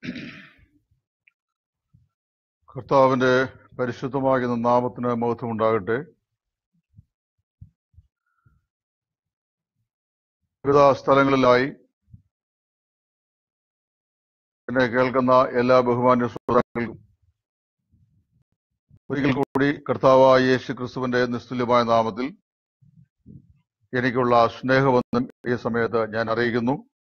കർത്താവിന്റെ പരിശുദ്ധമാകുന്ന നാമത്തിന് മഹത്വം ഉണ്ടാകട്ടെ വിവിധ സ്ഥലങ്ങളിലായി എന്നെ കേൾക്കുന്ന എല്ലാ ബഹുമാന്യ ശ്രോതാക്കൾക്കും ഒരിക്കൽ കൂടി കർത്താവായ യേശു ക്രിസ്തുവിന്റെ നിസ്തുല്യമായ നാമത്തിൽ എനിക്കുള്ള സ്നേഹബന്ധം ഈ സമയത്ത് ഞാൻ അറിയിക്കുന്നു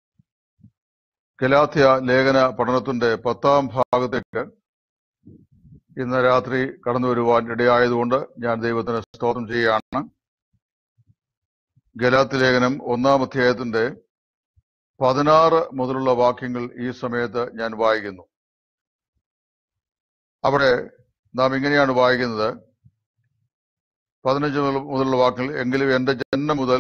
ഗലാത്യ ലേഖന പഠനത്തിന്റെ പത്താം ഭാഗത്തേക്ക് ഇന്ന് രാത്രി കടന്നു വരുവാൻ ഇടയായതുകൊണ്ട് ഞാൻ ദൈവത്തിന് സ്തോത്രം ചെയ്യുകയാണ് ഗലാത്തി ലേഖനം ഒന്നാം അധ്യായത്തിന്റെ പതിനാറ് മുതലുള്ള വാക്യങ്ങൾ ഈ സമയത്ത് ഞാൻ വായിക്കുന്നു അവിടെ നാം ഇങ്ങനെയാണ് വായിക്കുന്നത് പതിനഞ്ച് മുതൽ- മുതലുള്ള വാക്യങ്ങൾ എങ്കിലും എന്റെ ജന്മം മുതൽ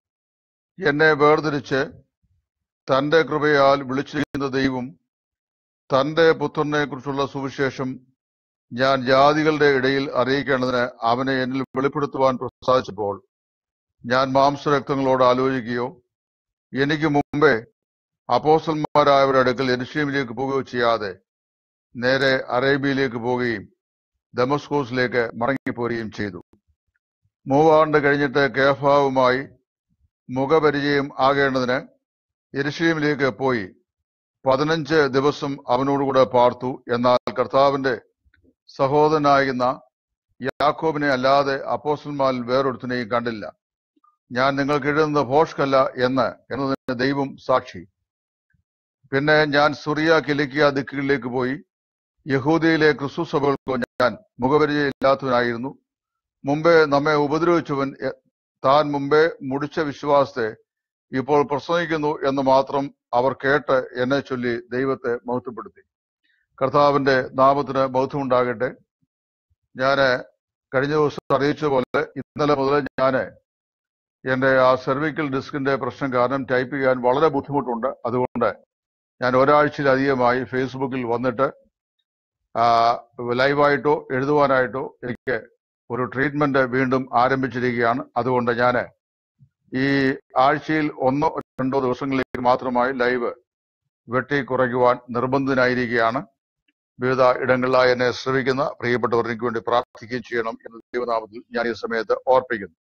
എന്നെ വേർതിരിച്ച് തന്റെ കൃപയാൽ വിളിച്ചിരിക്കുന്ന ദൈവം തന്റെ പുത്രനെ കുറിച്ചുള്ള സുവിശേഷം ഞാൻ ജാതികളുടെ ഇടയിൽ അറിയിക്കേണ്ടതിന് അവനെ എന്നിൽ വെളിപ്പെടുത്തുവാൻ പ്രസാദിച്ചപ്പോൾ ഞാൻ മാംസരക്തങ്ങളോട് ആലോചിക്കുകയോ എനിക്ക് മുമ്പേ അപ്പോസ്റ്റന്മാരായവരുടെ അടുക്കൽ എരുഷീമിലേക്ക് പോവുകയോ ചെയ്യാതെ നേരെ അറേബ്യയിലേക്ക് പോവുകയും ദമസ്കോസിലേക്ക് മടങ്ങിപ്പോരുകയും ചെയ്തു മൂവാണ്ട് കഴിഞ്ഞിട്ട് കേഫാവുമായി മുഖപരിചയം ആകേണ്ടതിന് എരുഷീമിലേക്ക് പോയി പതിനഞ്ച് ദിവസം അവനോടുകൂടെ പാർത്തു എന്നാൽ കർത്താവിന്റെ സഹോദരനായിരുന്ന യാക്കോബിനെ അല്ലാതെ അപ്പോസ്റ്റന്മാരിൽ വേറൊരുത്തിനെയും കണ്ടില്ല ഞാൻ നിങ്ങൾക്ക് എഴുതുന്നത് ഭോഷ്കല്ല എന്ന് എന്നതിന് ദൈവം സാക്ഷി പിന്നെ ഞാൻ സുറിയ കിലിക്കിയ ദിക്കുകളിലേക്ക് പോയി യഹൂദിയിലെ ക്രിസ്തു സഭകൾക്കോ ഞാൻ മുഖപരിചയമില്ലാത്തവനായിരുന്നു മുമ്പേ നമ്മെ ഉപദ്രവിച്ചവൻ എ- താൻ മുമ്പേ മുടിച്ച വിശ്വാസത്തെ ഇപ്പോൾ പ്രസംഗിക്കുന്നു എന്ന് മാത്രം അവർ കേട്ട് എന്നെ ചൊല്ലി ദൈവത്തെ മഹത്വപ്പെടുത്തി കർത്താവിന്റെ നാമത്തിന് ബോധമുണ്ടാകട്ടെ ഞാന് കഴിഞ്ഞ ദിവസം അറിയിച്ചതുപോലെ ഇന്നലെ മുതൽ ഞാന് എന്റെ ആ സെർവിക്കൽ ഡിസ്കിന്റെ പ്രശ്നം കാരണം ടൈപ്പ് ചെയ്യാൻ വളരെ ബുദ്ധിമുട്ടുണ്ട് അതുകൊണ്ട് ഞാൻ ഒരാഴ്ചയിലധികമായി ഫേസ്ബുക്കിൽ വന്നിട്ട് ആ, ലൈവായിട്ടോ എഴുതുവാനായിട്ടോ എനിക്ക് ഒരു ട്രീറ്റ്മെന്റ് വീണ്ടും ആരംഭിച്ചിരിക്കുകയാണ് അതുകൊണ്ട് ഞാൻ ഈ ആഴ്ചയിൽ ഒന്നോ രണ്ടോ ദിവസങ്ങളിലേക്ക് മാത്രമായി ലൈവ് വെട്ടി കുറയ്ക്കുവാൻ നിർബന്ധിതനായിരിക്കുകയാണ് വിവിധ ഇടങ്ങളിലായി എന്നെ ശ്രമിക്കുന്ന പ്രിയപ്പെട്ടവർ എനിക്ക് വേണ്ടി പ്രാർത്ഥിക്കുകയും ചെയ്യണം എന്ന് ദൈവനാമത്തിൽ ഞാൻ ഈ സമയത്ത് ഓർപ്പിക്കുന്നു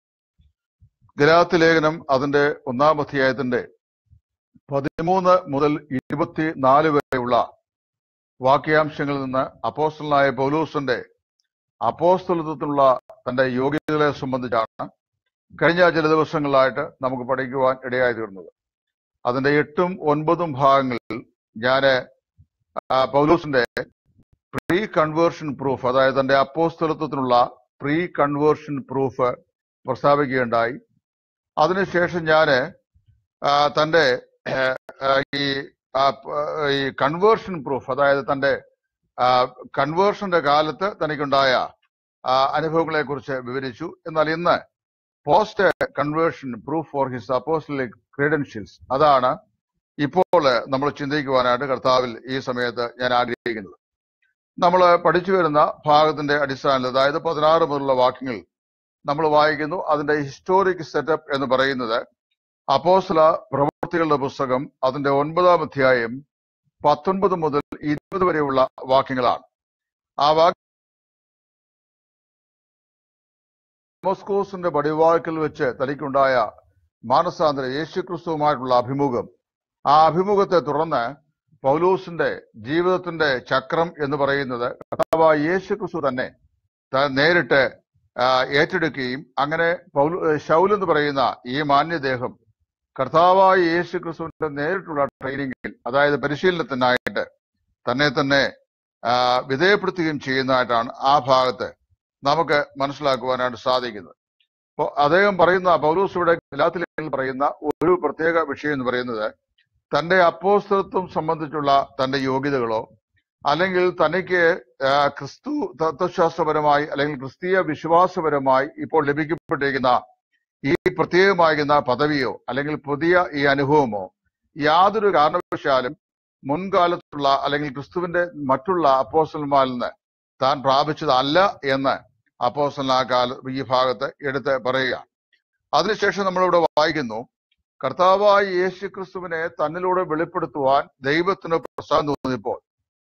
ഗലാത്ത് ലേഖനം അതിന്റെ ഒന്നാം അധ്യായത്തിന്റെ പതിമൂന്ന് മുതൽ ഇരുപത്തിനാല് വരെയുള്ള വാക്യാംശങ്ങളിൽ നിന്ന് അപ്പോസ്റ്റലായ പൗലൂസിന്റെ അപ്പോസ്തലത്വത്തിലുള്ള തന്റെ യോഗ്യതകളെ സംബന്ധിച്ചാണ് കഴിഞ്ഞ ചില ദിവസങ്ങളായിട്ട് നമുക്ക് പഠിക്കുവാൻ ഇടയായി തീർന്നത് അതിന്റെ എട്ടും ഒൻപതും ഭാഗങ്ങളിൽ ഞാന് ആ, പൗലൂസിന്റെ പ്രീ കൺവേർഷൻ പ്രൂഫ് അതായത് തന്റെ അപ്പോസ്തലത്വത്തിനുള്ള പ്രീ കൺവേർഷൻ പ്രൂഫ് പ്രസ്താവിക്കുകയുണ്ടായി അതിനുശേഷം ഞാന് ആ, തന്റെ ഏഹ്, ആ, ഈ ആ, പ- ഈ കൺവേർഷൻ പ്രൂഫ് അതായത് തന്റെ കൺവേർഷന്റെ കാലത്ത് തനിക്കുണ്ടായ അനുഭവങ്ങളെ കുറിച്ച് വിവരിച്ചു എന്നാൽ ഇന്ന് post conversion proof for his apostolic credentials അതാണ് ഇപ്പോൾ നമ്മൾ ചിന്തിക്കുവാനായിട്ട് കർത്താവിൽ ഈ സമയത്ത് ഞാൻ ആഗ്രഹിക്കുന്നത് നമ്മൾ പഠിച്ചു വരുന്ന ഭാഗത്തിന്റെ അടിസ്ഥാനത്തിൽ അതായത് പതിനാറ് മുതലുള്ള വാക്യങ്ങൾ നമ്മൾ വായിക്കുന്നു അതിന്റെ ഹിസ്റ്റോറിക് സെറ്റപ്പ് എന്ന് പറയുന്നത് അപ്പോസ്ല പ്രവൃത്തികളുടെ പുസ്തകം അതിന്റെ ഒൻപതാം അധ്യായം പത്തൊൻപത് മുതൽ ഇരുപത് വരെയുള്ള വാക്യങ്ങളാണ് ആ വാക്യ ഡെമോസ്കോസിന്റെ പടിവാക്കിൽ വെച്ച് തനിക്കുണ്ടായ മാനസാന്തര യേശുക്രിസ്തുവുമായിട്ടുള്ള അഭിമുഖം ആ അഭിമുഖത്തെ തുടർന്ന് പൗലൂസിന്റെ ജീവിതത്തിന്റെ ചക്രം എന്ന് പറയുന്നത് കർത്താവായ യേശുക്രിസ്തു തന്നെ താൻ നേരിട്ട് ആ, ഏറ്റെടുക്കുകയും അങ്ങനെ പൗലു ശൗൽ എന്ന് പറയുന്ന ഈ മാന്യദേഹം കർത്താവായ യേശു ക്രിസ്തുവിന്റെ നേരിട്ടുള്ള ട്രെയിനിങ്ങിൽ അതായത് പരിശീലനത്തിനായിട്ട് തന്നെ തന്നെ ആ, വിധേയപ്പെടുത്തുകയും ചെയ്യുന്നതായിട്ടാണ് ആ ഭാഗത്ത് നമുക്ക് മനസ്സിലാക്കുവാനായിട്ട് സാധിക്കുന്നത് അപ്പോൾ അദ്ദേഹം പറയുന്ന പൗലൂസ് ഇവിടെ ഗലാത്തിലേഖനിൽ പറയുന്ന ഒരു പ്രത്യേക വിഷയം എന്ന് പറയുന്നത് തന്റെ അപ്പോസ്തത്വം സംബന്ധിച്ചുള്ള തന്റെ യോഗ്യതകളോ അല്ലെങ്കിൽ തനിക്ക് ആ, ക്രിസ്തു തത്വശാസ്ത്രപരമായി അല്ലെങ്കിൽ ക്രിസ്തീയ വിശ്വാസപരമായി ഇപ്പോൾ ലഭിക്കപ്പെട്ടിരിക്കുന്ന ഈ പ്രത്യേകമാകുന്ന പദവിയോ അല്ലെങ്കിൽ പുതിയ ഈ അനുഭവമോ യാതൊരു കാരണവശാലും മുൻകാലത്തുള്ള അല്ലെങ്കിൽ ക്രിസ്തുവിന്റെ മറ്റുള്ള അപ്പോസ്റ്റലന്മാരിൽ നിന്ന് താൻ പ്രാപിച്ചതല്ല എന്ന് അപ്പോസ്റ്റലൻ ആ കാല ഈ ഭാഗത്ത് എടുത്ത് പറയുക അതിനുശേഷം നമ്മളിവിടെ വായിക്കുന്നു കർത്താവായ യേശു ക്രിസ്തുവിനെ തന്നിലൂടെ വെളിപ്പെടുത്തുവാൻ ദൈവത്തിന് പ്രസാദം തോന്നിയപ്പോൾ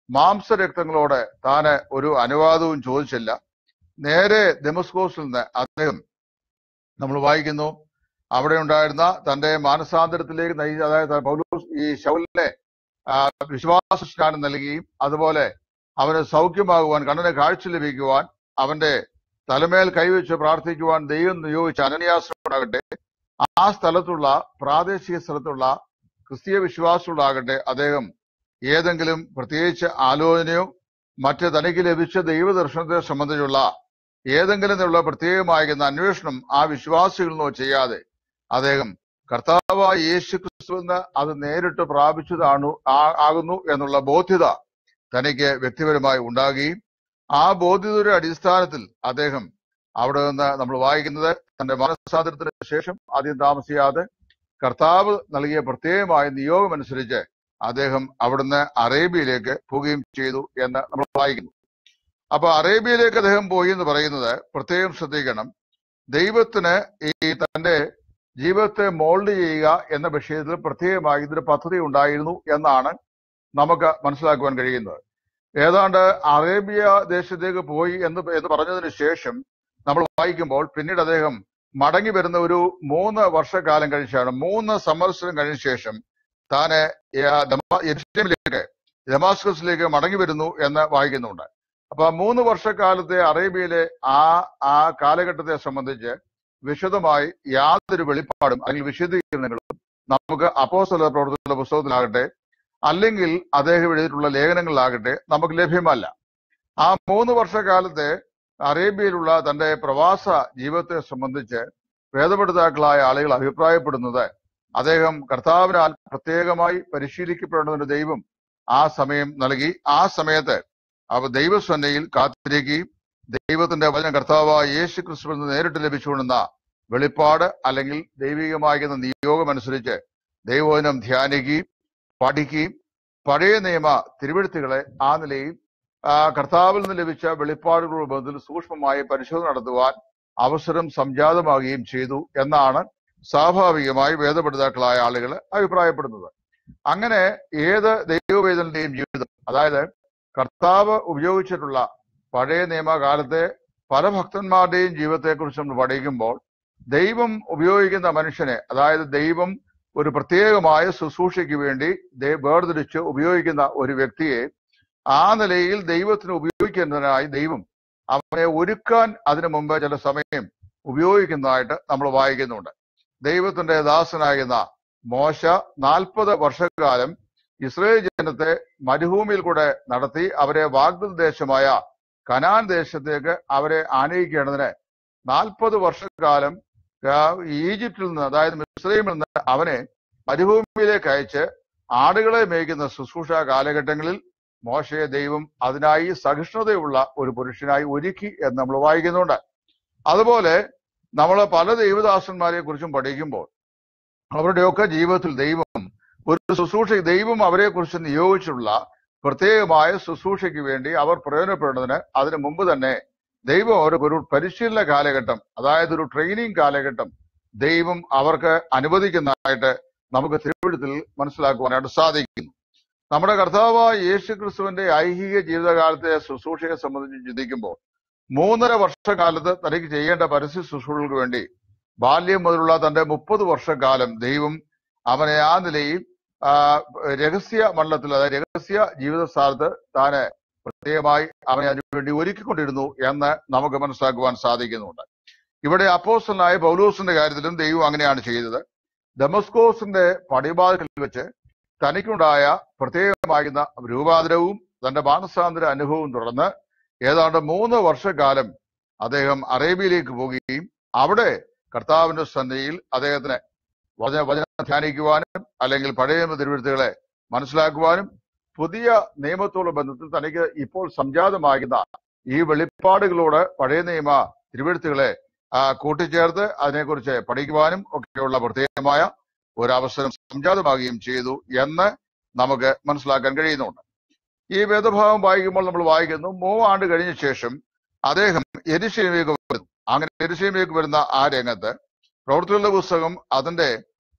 മാംസരക്തങ്ങളോട് താന് ഒരു അനുവാദവും ചോദിച്ചില്ല നേരെ ഡെമസ്കോസിൽ നിന്ന് അദ്ദേഹം നമ്മൾ വായിക്കുന്നു അവിടെ ഉണ്ടായിരുന്ന തന്റെ മാനസാന്തരത്തിലേക്ക് നയിച്ച അതായത് പൗലോസ് ഈ ശൗലിനെ ആ, വിശ്വാസ സ്നാനം നൽകുകയും അതുപോലെ അവന് സൗഖ്യമാകുവാൻ കണ്ണന് കാഴ്ച ലഭിക്കുവാൻ അവന്റെ തലമേൽ കൈവച്ച് പ്രാർത്ഥിക്കുവാൻ ദൈവം നിയോഗിച്ച അനന്യാസമാകട്ടെ ആ സ്ഥലത്തുള്ള പ്രാദേശിക സ്ഥലത്തുള്ള ക്രിസ്തീയ വിശ്വാസമുള്ളാകട്ടെ അദ്ദേഹം ഏതെങ്കിലും പ്രത്യേകിച്ച് ആലോചനയോ മറ്റ് തനിക്ക് ലഭിച്ച ദൈവദർശനത്തെ സംബന്ധിച്ചുള്ള ഏതെങ്കിലും തരത്തിലുള്ള പ്രത്യേകമായിരുന്ന അന്വേഷണം ആ വിശ്വാസികളിൽ നിന്നോ ചെയ്യാതെ അദ്ദേഹം കർത്താവായ യേശു ക്രിസ്തുവെന്ന് അത് നേരിട്ട് പ്രാപിച്ചതാണ് ആ- ആകുന്നു എന്നുള്ള ബോധ്യത തനിക്ക് വ്യക്തിപരമായി ഉണ്ടാകുകയും ആ ബോധ്യതയുടെ അടിസ്ഥാനത്തിൽ അദ്ദേഹം അവിടെ നിന്ന് നമ്മൾ വായിക്കുന്നത് തന്റെ മനസ്സാന്തരത്തിന് ശേഷം ആദ്യം താമസിയാതെ കർത്താവ് നൽകിയ പ്രത്യേകമായ നിയോഗമനുസരിച്ച് അദ്ദേഹം അവിടുന്ന് അറേബ്യയിലേക്ക് പോവുകയും ചെയ്തു എന്ന് നമ്മൾ വായിക്കുന്നു അപ്പൊ അറേബ്യയിലേക്ക് അദ്ദേഹം പോയി എന്ന് പറയുന്നത് പ്രത്യേകം ശ്രദ്ധിക്കണം ദൈവത്തിന് ഈ തന്റെ ജീവിതത്തെ മോൾഡ് ചെയ്യുക എന്ന വിഷയത്തിൽ പ്രത്യേകമായി ഇതിന് പദ്ധതി ഉണ്ടായിരുന്നു എന്നാണ് നമുക്ക് മനസ്സിലാക്കുവാൻ കഴിയുന്നത് ഏതാണ്ട് അറേബ്യ ദേശത്തേക്ക് പോയി എന്ന് എന്ന് പറഞ്ഞതിന് ശേഷം നമ്മൾ വായിക്കുമ്പോൾ പിന്നീട് അദ്ദേഹം മടങ്ങി വരുന്ന ഒരു മൂന്ന് വർഷക്കാലം കഴിച്ചാണ് മൂന്ന് സംവത്സരം കഴിഞ്ഞ ശേഷം താന് യ- ദമാ- യെരൂശലേമിലേക്ക് ദമാസ്കസിലേക്ക് മടങ്ങി വരുന്നു എന്ന് വായിക്കുന്നുണ്ട് അപ്പൊ ആ മൂന്ന് വർഷക്കാലത്തെ അറേബ്യയിലെ ആ ആ കാലഘട്ടത്തെ സംബന്ധിച്ച് വിശദമായി യാതൊരു വെളിപ്പാടും അല്ലെങ്കിൽ വിശദീകരണങ്ങളും നമുക്ക് അപ്പോസ്തല പ്രവർത്തനങ്ങളുടെ പുസ്തകത്തിലാകട്ടെ അല്ലെങ്കിൽ അദ്ദേഹം എഴുതിയിട്ടുള്ള ലേഖനങ്ങളിലാകട്ടെ നമുക്ക് ലഭ്യമല്ല ആ മൂന്ന് വർഷക്കാലത്തെ അറേബ്യയിലുള്ള തന്റെ പ്രവാസ ജീവിതത്തെ സംബന്ധിച്ച് വേദപഠിതാക്കളായ ആളുകൾ അഭിപ്രായപ്പെടുന്നത് അദ്ദേഹം കർത്താവിനാൽ പ്രത്യേകമായി പരിശീലിക്കപ്പെടേണ്ടതിന് ദൈവം ആ സമയം നൽകി ആ സമയത്ത് അവ ദൈവസ്വന്നയിൽ കാത്തിരിക്കുകയും ദൈവത്തിന്റെ വചനം കർത്താവായ യേശു ക്രിസ്തുവിൽ നിന്ന് നേരിട്ട് ലഭിച്ചുകൊണ്ടുന്ന വെളിപ്പാട് അല്ലെങ്കിൽ ദൈവികമാകുന്ന നിയോഗമനുസരിച്ച് ദൈവവചനം ധ്യാനിക്കുകയും പഠിക്കുകയും പഴയ നിയമ തിരുവെഴുത്തുകളെ ആ നിലയിൽ ആ, കർത്താവിൽ നിന്ന് ലഭിച്ച വെളിപ്പാടുകളുടെ ബന്ധത്തിൽ സൂക്ഷ്മമായി പരിശോധന നടത്തുവാൻ അവസരം സംജാതമാകുകയും ചെയ്തു എന്നാണ് സ്വാഭാവികമായി വേദപഠിതാക്കളായ ആളുകൾ അഭിപ്രായപ്പെടുന്നത് അങ്ങനെ ഏത് ദൈവവേദനന്റെയും ജീവിതം അതായത് കർത്താവ് ഉപയോഗിച്ചിട്ടുള്ള പഴയ നിയമകാലത്തെ പല ഭക്തന്മാരുടെയും ജീവിതത്തെക്കുറിച്ച് നമ്മൾ പഠിക്കുമ്പോൾ ദൈവം ഉപയോഗിക്കുന്ന മനുഷ്യനെ അതായത് ദൈവം ഒരു പ്രത്യേകമായ ശുശ്രൂഷയ്ക്ക് വേണ്ടി ദൈ- വേർതിരിച്ച് ഉപയോഗിക്കുന്ന ഒരു വ്യക്തിയെ ആ നിലയിൽ ദൈവത്തിന് ഉപയോഗിക്കുന്നതിനായി ദൈവം അവനെ ഒരുക്കാൻ അതിനു മുമ്പ് ചില സമയം ഉപയോഗിക്കുന്നതായിട്ട് നമ്മൾ വായിക്കുന്നുണ്ട് ദൈവത്തിന്റെ ദാസനാകുന്ന മോശ നാൽപ്പത് വർഷക്കാലം ഇസ്രയേൽ ജനത്തെ മരുഭൂമിയിൽ കൂടെ നടത്തി അവരെ വാഗ്ദത്ത ദേശമായ കനാൻ ദേശത്തേക്ക് അവരെ ആനയിക്കേണ്ടതിന് നാൽപ്പത് വർഷക്കാലം ആ, ഈജിപ്തിൽ നിന്ന് അതായത് മിസ്രൈമിൽ നിന്ന് അവനെ മരുഭൂമിയിലേക്ക് അയച്ച് ആടുകളെ മേയ്ക്കുന്ന ശുശ്രൂഷ കാലഘട്ടങ്ങളിൽ മോശയെ ദൈവം അതിനായി സഹിഷ്ണുതയുള്ള ഒരു പുരുഷനായി ഒരുക്കി എന്ന് നമ്മൾ വായിക്കുന്നുണ്ട് അതുപോലെ നമ്മൾ പല ദൈവദാസന്മാരെ കുറിച്ചും പഠിക്കുമ്പോൾ അവരുടെയൊക്കെ ജീവിതത്തിൽ ദൈവം ഒരു ശുശ്രൂഷ ദൈവം അവരെ കുറിച്ച് നിയോഗിച്ചിട്ടുള്ള പ്രത്യേകമായ ശുശ്രൂഷയ്ക്ക് വേണ്ടി അവർ പ്രയോജനപ്പെടുന്നതിന് അതിനു മുമ്പ് തന്നെ ദൈവം ഒരു ഒരു പരിശീലന കാലഘട്ടം അതായത് ഒരു ട്രെയിനിങ് കാലഘട്ടം ദൈവം അവർക്ക് അനുവദിക്കുന്നതായിട്ട് നമുക്ക് തിരുവഴുത്തിൽ മനസ്സിലാക്കുവാനായിട്ട് സാധിക്കുന്നു നമ്മുടെ കർത്താവായ യേശു ക്രിസ്തുവിന്റെ ഐഹിക ജീവിതകാലത്തെ ശുശ്രൂഷയെ സംബന്ധിച്ച് ചിന്തിക്കുമ്പോൾ മൂന്നര വർഷക്കാലത്ത് തനിക്ക് ചെയ്യേണ്ട പരസ്യ ശുശ്രൂഷകൾക്ക് വേണ്ടി ബാല്യം മുതലുള്ള തന്റെ മുപ്പത് വർഷക്കാലം ദൈവം അവനെ ആ നിലയിൽ ആ, രഹസ്യ മണ്ഡലത്തിൽ അതായത് രഹസ്യ ജീവിത സ്ഥാനത്ത് താന് പ്രത്യേകമായി അവനെ അതിനുവേണ്ടി ഒരുക്കിക്കൊണ്ടിരുന്നു എന്ന് നമുക്ക് മനസ്സിലാക്കുവാൻ സാധിക്കുന്നുണ്ട് ഇവിടെ അപ്പോസ്റ്റലായ പൗലോസിന്റെ കാര്യത്തിലും ദൈവം അങ്ങനെയാണ് ചെയ്തത് ഡെമസ്കോസിന്റെ പടിവാതിൽ വെച്ച് തനിക്കുണ്ടായ പ്രത്യേകമാകുന്ന രൂപാന്തരവും തന്റെ മാനസാന്തര അനുഭവവും തുടർന്ന് ഏതാണ്ട് മൂന്ന് വർഷക്കാലം അദ്ദേഹം അറേബ്യയിലേക്ക് പോവുകയും അവിടെ കർത്താവിന്റെ സന്നിധിയിൽ അദ്ദേഹത്തിന് വചന വചനം ധ്യാനിക്കുവാനും അല്ലെങ്കിൽ പഴയ നിയമ തിരുവഴുത്തുകളെ മനസ്സിലാക്കുവാനും പുതിയ നിയമത്തോടുള്ള ബന്ധത്തിൽ തനിക്ക് ഇപ്പോൾ സംജാതമാകുന്ന ഈ വെളിപ്പാടുകളോട് പഴയ നിയമ തിരുവഴുത്തുകളെ ആ, കൂട്ടിച്ചേർത്ത് അതിനെക്കുറിച്ച് പഠിക്കുവാനും ഒക്കെയുള്ള പ്രത്യേകമായ ഒരു അവസരം സംജാതമാകുകയും ചെയ്തു എന്ന് നമുക്ക് മനസ്സിലാക്കാൻ കഴിയുന്നുണ്ട് ഈ വേദഭാഗം വായിക്കുമ്പോൾ നമ്മൾ വായിക്കുന്നു മൂന്നാണ്ട് കഴിഞ്ഞ ശേഷം അദ്ദേഹം എരിശീലേക്ക് വരുന്നു അങ്ങനെ എരിശീലേക്ക് വരുന്ന ആ രംഗത്ത് പ്രവൃത്തികളുടെ പുസ്തകം അതിന്റെ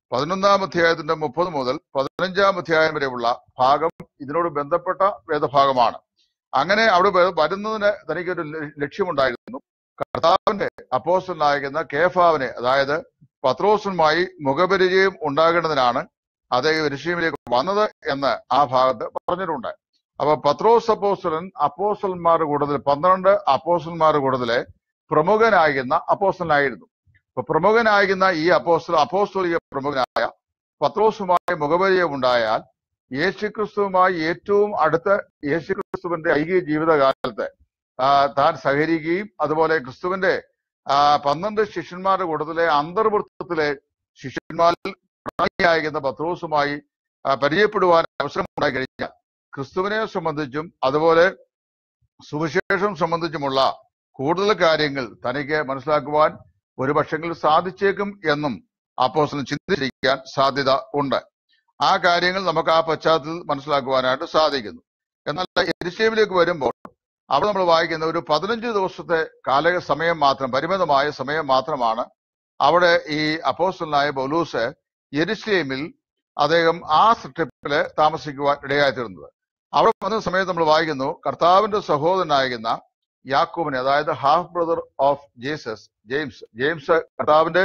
പതിനൊന്നാം അധ്യായത്തിന്റെ മുപ്പത് മുതൽ പതിനഞ്ചാം അധ്യായം വരെയുള്ള ഭാഗം ഇതിനോട് ബന്ധപ്പെട്ട വേദഭാഗമാണ് അങ്ങനെ അവിടെ വ- വരുന്നതിന് തനിക്കൊരു ല- ലക്ഷ്യമുണ്ടായിരുന്നു കർത്താവിന്റെ അപ്പോസ്റ്റലായിരിക്കുന്ന കേഫാവിനെ അതായത് പത്രോസുമായി മുഖപരിചയം ഉണ്ടാകേണ്ടതിനാണ് അദ്ദേഹം ഋഷിയിലേക്ക് വന്നത് എന്ന് ആ ഭാഗത്ത് പറഞ്ഞിട്ടുണ്ട് അപ്പൊ പത്രോസ് അപ്പോസ്റ്റലൻ അപ്പോസ്റ്റലന്മാരുടെ കൂട്ടത്തിൽ പന്ത്രണ്ട് അപ്പോസ്റ്റലന്മാരുടെ കൂട്ടത്തിലെ പ്രമുഖനായിരുന്ന അപ്പോസ്റ്റലനായിരുന്നു അപ്പൊ പ്രമുഖനായിരുന്ന ഈ അപ്പോസ്റ്റൽ അപ്പോസ്തോലിക പ്രമുഖനായ പത്രോസുമായി മുഖപരിചയം ഉണ്ടായാൽ യേശുക്രിസ്തുവുമായി ഏറ്റവും അടുത്ത് യേശുക്രിസ്തുവിന്റെ ഐകിക ജീവിതകാലത്ത് ആ, താൻ സഹകരിക്കുകയും അതുപോലെ ക്രിസ്തുവിന്റെ ആ, പന്ത്രണ്ട് ശിഷ്യന്മാരുടെ കൂട്ടത്തിലെ അന്തർവൃത്തത്തിലെ ശിഷ്യന്മാരിൽ പ്രധാനിയായിരുന്ന പത്രോസുമായി ആ, പരിചയപ്പെടുവാൻ അവസരം ഉണ്ടായി കഴിഞ്ഞാൽ ക്രിസ്തുവിനെ സംബന്ധിച്ചും അതുപോലെ സുവിശേഷം സംബന്ധിച്ചുമുള്ള കൂടുതൽ കാര്യങ്ങൾ തനിക്ക് മനസ്സിലാക്കുവാൻ ഒരു പക്ഷെങ്കിൽ സാധിച്ചേക്കും എന്നും അപ്പോസ്റ്റലൻ ചിന്തിച്ചിരിക്കാൻ സാധ്യത ഉണ്ട് ആ കാര്യങ്ങൾ നമുക്ക് ആ പശ്ചാത്തലത്തിൽ മനസ്സിലാക്കുവാനായിട്ട് സാധിക്കുന്നു എന്നാൽ എരിശേമിലേക്ക് വരുമ്പോൾ അവിടെ നമ്മൾ വായിക്കുന്ന ഒരു പതിനഞ്ച് ദിവസത്തെ കാല സമയം മാത്രം പരിമിതമായ സമയം മാത്രമാണ് അവിടെ ഈ അപ്പോസ്റ്റലനായ പൗലൂസ് യെരുസലേമിൽ അദ്ദേഹം ആ ട്രിപ്പില് താമസിക്കുവാൻ ഇടയായിത്തീർന്നത് അവിടെ വന്ന സമയത്ത് നമ്മൾ വായിക്കുന്നു കർത്താവിന്റെ സഹോദരനായിരുന്ന യാക്കോബിനെ അതായത് half brother of Jesus James James കർത്താവിന്റെ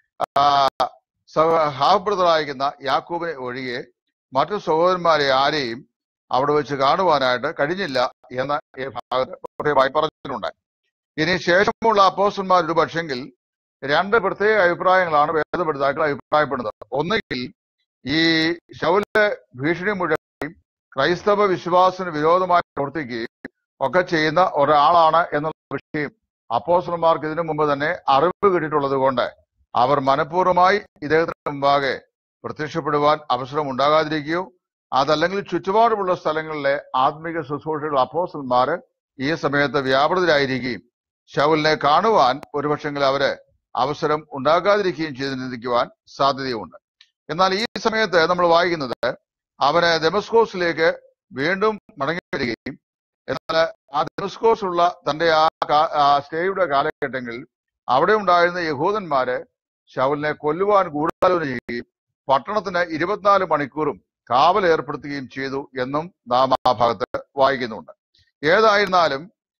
ഹാഫ് ബ്രദർ ആയിരിക്കുന്ന യാക്കോബിനെ ഒഴികെ മറ്റു സഹോദരന്മാരെ ആരെയും അവിടെ വെച്ച് കാണുവാനായിട്ട് കഴിഞ്ഞില്ല എന്ന് ഈ ഭാഗത്ത് പ്രത്യേകമായി പറഞ്ഞിട്ടുണ്ട് ഇനി ശേഷമുള്ള അപ്പോസ്റ്റന്മാർ ഒരു പക്ഷെങ്കിൽ രണ്ട് പ്രത്യേക അഭിപ്രായങ്ങളാണ് വേദപഠിതാക്കൾ അഭിപ്രായപ്പെടുന്നത് ഒന്നുകിൽ ഈ ശൗല് ഭീഷണി മുഴക്കുകയും ക്രൈസ്തവ വിശ്വാസത്തിന് വിരോധമായി പ്രവർത്തിക്കുകയും ഒക്കെ ചെയ്യുന്ന ഒരാളാണ് എന്നുള്ള വിഷയം അപ്പോസ്റ്റലന്മാർക്ക് ഇതിനു മുമ്പ് തന്നെ അറിവ് കിട്ടിയിട്ടുള്ളത് കൊണ്ട് അവർ മനഃപൂർവ്വമായി ഇദ്ദേഹത്തിന് മുമ്പാകെ പ്രത്യക്ഷപ്പെടുവാൻ അവസരം ഉണ്ടാകാതിരിക്കുകയോ അതല്ലെങ്കിൽ ചുറ്റുപാടുമുള്ള സ്ഥലങ്ങളിലെ ആത്മീക ശുശ്രൂഷകൾ അപ്പോസ്റ്റലന്മാര് ഈ സമയത്ത് വ്യാപൃതരായിരിക്കുകയും ശൗലിനെ കാണുവാൻ ഒരുപക്ഷെങ്കിൽ അവര് അവസരം ഉണ്ടാകാതിരിക്കുകയും ചെയ്തിരിക്കുവാൻ സാധ്യതയുണ്ട് എന്നാൽ ഈ സമയത്ത് നമ്മൾ വായിക്കുന്നത് അവന് ഡെമസ്കോസിലേക്ക് വീണ്ടും മടങ്ങി വരികയും എന്നാൽ ആ ഡെമസ്കോസ് ഉള്ള തന്റെ ആ കാ- ആ സ്റ്റേയുടെ കാലഘട്ടങ്ങളിൽ അവിടെ ഉണ്ടായിരുന്ന യഹൂദന്മാര് ശൗലിനെ കൊല്ലുവാൻ ഗൂഢാലോചന ചെയ്യുകയും പട്ടണത്തിന് ഇരുപത്തിനാല് മണിക്കൂറും കാവൽ ഏർപ്പെടുത്തുകയും ചെയ്തു എന്നും നാം ആ ഭാഗത്ത് വായിക്കുന്നുണ്ട് ഏതായിരുന്നാലും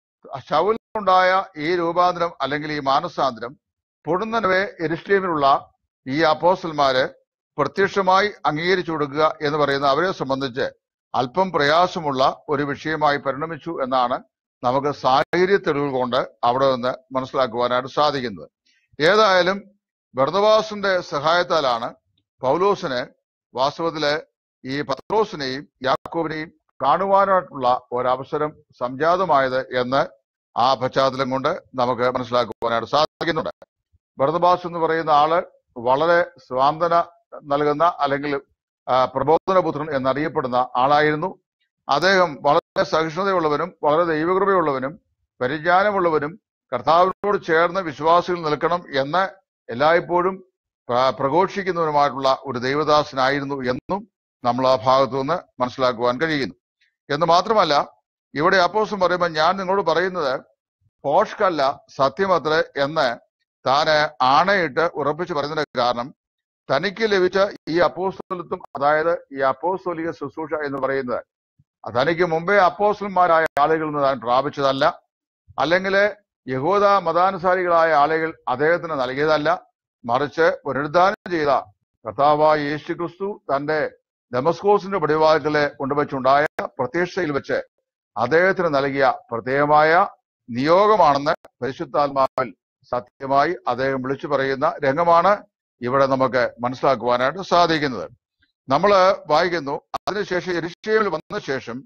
ശൗലിനുണ്ടായ ഈ രൂപാന്തരം അല്ലെങ്കിൽ ഈ മാനസാന്തരം പൊടുന്നനവെ എരുഷ്ലേമിലുള്ള ഈ അപ്പോസ്റ്റൽമാര് പ്രത്യക്ഷമായി അംഗീകരിച്ചു കൊടുക്കുക എന്ന് പറയുന്ന അവരെ സംബന്ധിച്ച് അല്പം പ്രയാസമുള്ള ഒരു വിഷയമായി പരിണമിച്ചു എന്നാണ് നമുക്ക് സാഹചര്യ തെളിവുകൾ കൊണ്ട് അവിടെ നിന്ന് മനസ്സിലാക്കുവാനായിട്ട് സാധിക്കുന്നത് ഏതായാലും ബർദവാസിന്റെ സഹായത്താലാണ് പൗലോസിന് വാസ്തവത്തില് ഈ പത്രോസിനെയും യാക്കോബിനെയും കാണുവാനായിട്ടുള്ള ഒരവസരം സംജാതമായത് എന്ന് ആ പശ്ചാത്തലം കൊണ്ട് നമുക്ക് മനസ്സിലാക്കുവാനായിട്ട് സാധിക്കുന്നുണ്ട് ഭരതബാസ് എന്ന് പറയുന്ന ആള് വളരെ സ്വാന്തന നൽകുന്ന അല്ലെങ്കിൽ ആ, പ്രബോധനപുത്രൻ എന്നറിയപ്പെടുന്ന ആളായിരുന്നു അദ്ദേഹം വളരെ സഹിഷ്ണുതയുള്ളവനും വളരെ ദൈവകൃപയുള്ളവനും പരിജ്ഞാനമുള്ളവനും കർത്താവിനോട് ചേർന്ന് വിശ്വാസികൾ നിൽക്കണം എന്ന് എല്ലായ്പ്പോഴും പ്ര- പ്രഘോഷിക്കുന്നവനുമായിട്ടുള്ള ഒരു ദൈവദാസനായിരുന്നു എന്നും നമ്മൾ ആ ഭാഗത്തു നിന്ന് മനസ്സിലാക്കുവാൻ കഴിയുന്നു എന്ന് മാത്രമല്ല ഇവിടെ അപ്പോസം പറയുമ്പോൾ ഞാൻ നിങ്ങളോട് പറയുന്നത് പോഷ്കല്ല സത്യമത്രേ എന്ന് താന് ആണയിട്ട് ഉറപ്പിച്ച് പറയുന്നതിന്റെ കാരണം തനിക്ക് ലഭിച്ച ഈ അപ്പോസ്തലത്വം അതായത് ഈ അപ്പോസ്തോലിക ശുശ്രൂഷ എന്ന് പറയുന്നത് തനിക്ക് മുമ്പേ അപ്പോസ്റ്റലന്മാരായ ആളുകളിൽ നിന്ന് താൻ പ്രാപിച്ചതല്ല അല്ലെങ്കിൽ യഹൂദ മതാനുസാരികളായ ആളുകൾ അദ്ദേഹത്തിന് നൽകിയതല്ല മറിച്ച് പുനരുദ്ധാനം ചെയ്ത കർത്താവായ യേശു ക്രിസ്തു തന്റെ ഡെമസ്കോസിന്റെ പടിവാക്കലെ കൊണ്ടുവച്ചുണ്ടായ പ്രത്യക്ഷയിൽ വെച്ച് അദ്ദേഹത്തിന് നൽകിയ പ്രത്യേകമായ നിയോഗമാണെന്ന് പരിശുദ്ധാത്മാവിൽ സത്യമായി അദ്ദേഹം വിളിച്ചു പറയുന്ന രംഗമാണ് ഇവിടെ നമുക്ക് മനസ്സിലാക്കുവാനായിട്ട് സാധിക്കുന്നത് നമ്മൾ വായിക്കുന്നു അതിനുശേഷം എരിശയിൽ വന്ന ശേഷം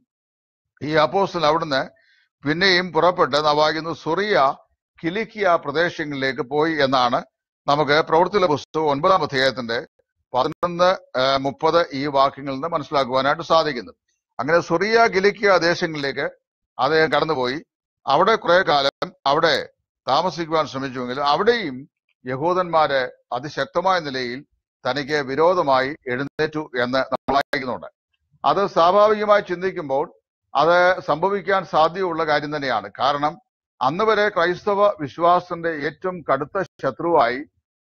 ഈ അപ്പോസ്റ്റൽ അവിടുന്ന് പിന്നെയും പുറപ്പെട്ട് നാം വായിക്കുന്നു സുറിയ കിലിക്കിയ പ്രദേശങ്ങളിലേക്ക് പോയി എന്നാണ് നമുക്ക് പ്രവൃത്തിയിലെ പുസ്തകം ഒൻപതാം അധ്യായത്തിന്റെ പതിനൊന്ന് ഏഹ്, മുപ്പത് ഈ വാക്യങ്ങളിൽ നിന്ന് മനസ്സിലാക്കുവാനായിട്ട് സാധിക്കുന്നു അങ്ങനെ സുറിയ കിലിക്കിയ ദേശങ്ങളിലേക്ക് അദ്ദേഹം കടന്നുപോയി അവിടെ കുറെ കാലം അവിടെ താമസിക്കുവാൻ ശ്രമിച്ചുവെങ്കിലും അവിടെയും യഹൂദന്മാര് അതിശക്തമായ നിലയിൽ തനിക്ക് വിരോധമായി എഴുന്നേറ്റു എന്ന് നമ്മൾ വായിക്കുന്നുണ്ട് അത് സ്വാഭാവികമായി ചിന്തിക്കുമ്പോൾ അത് സംഭവിക്കാൻ സാധ്യതയുള്ള കാര്യം തന്നെയാണ് കാരണം അന്ന് വരെ ക്രൈസ്തവ വിശ്വാസത്തിന്റെ ഏറ്റവും കടുത്ത ശത്രുവായി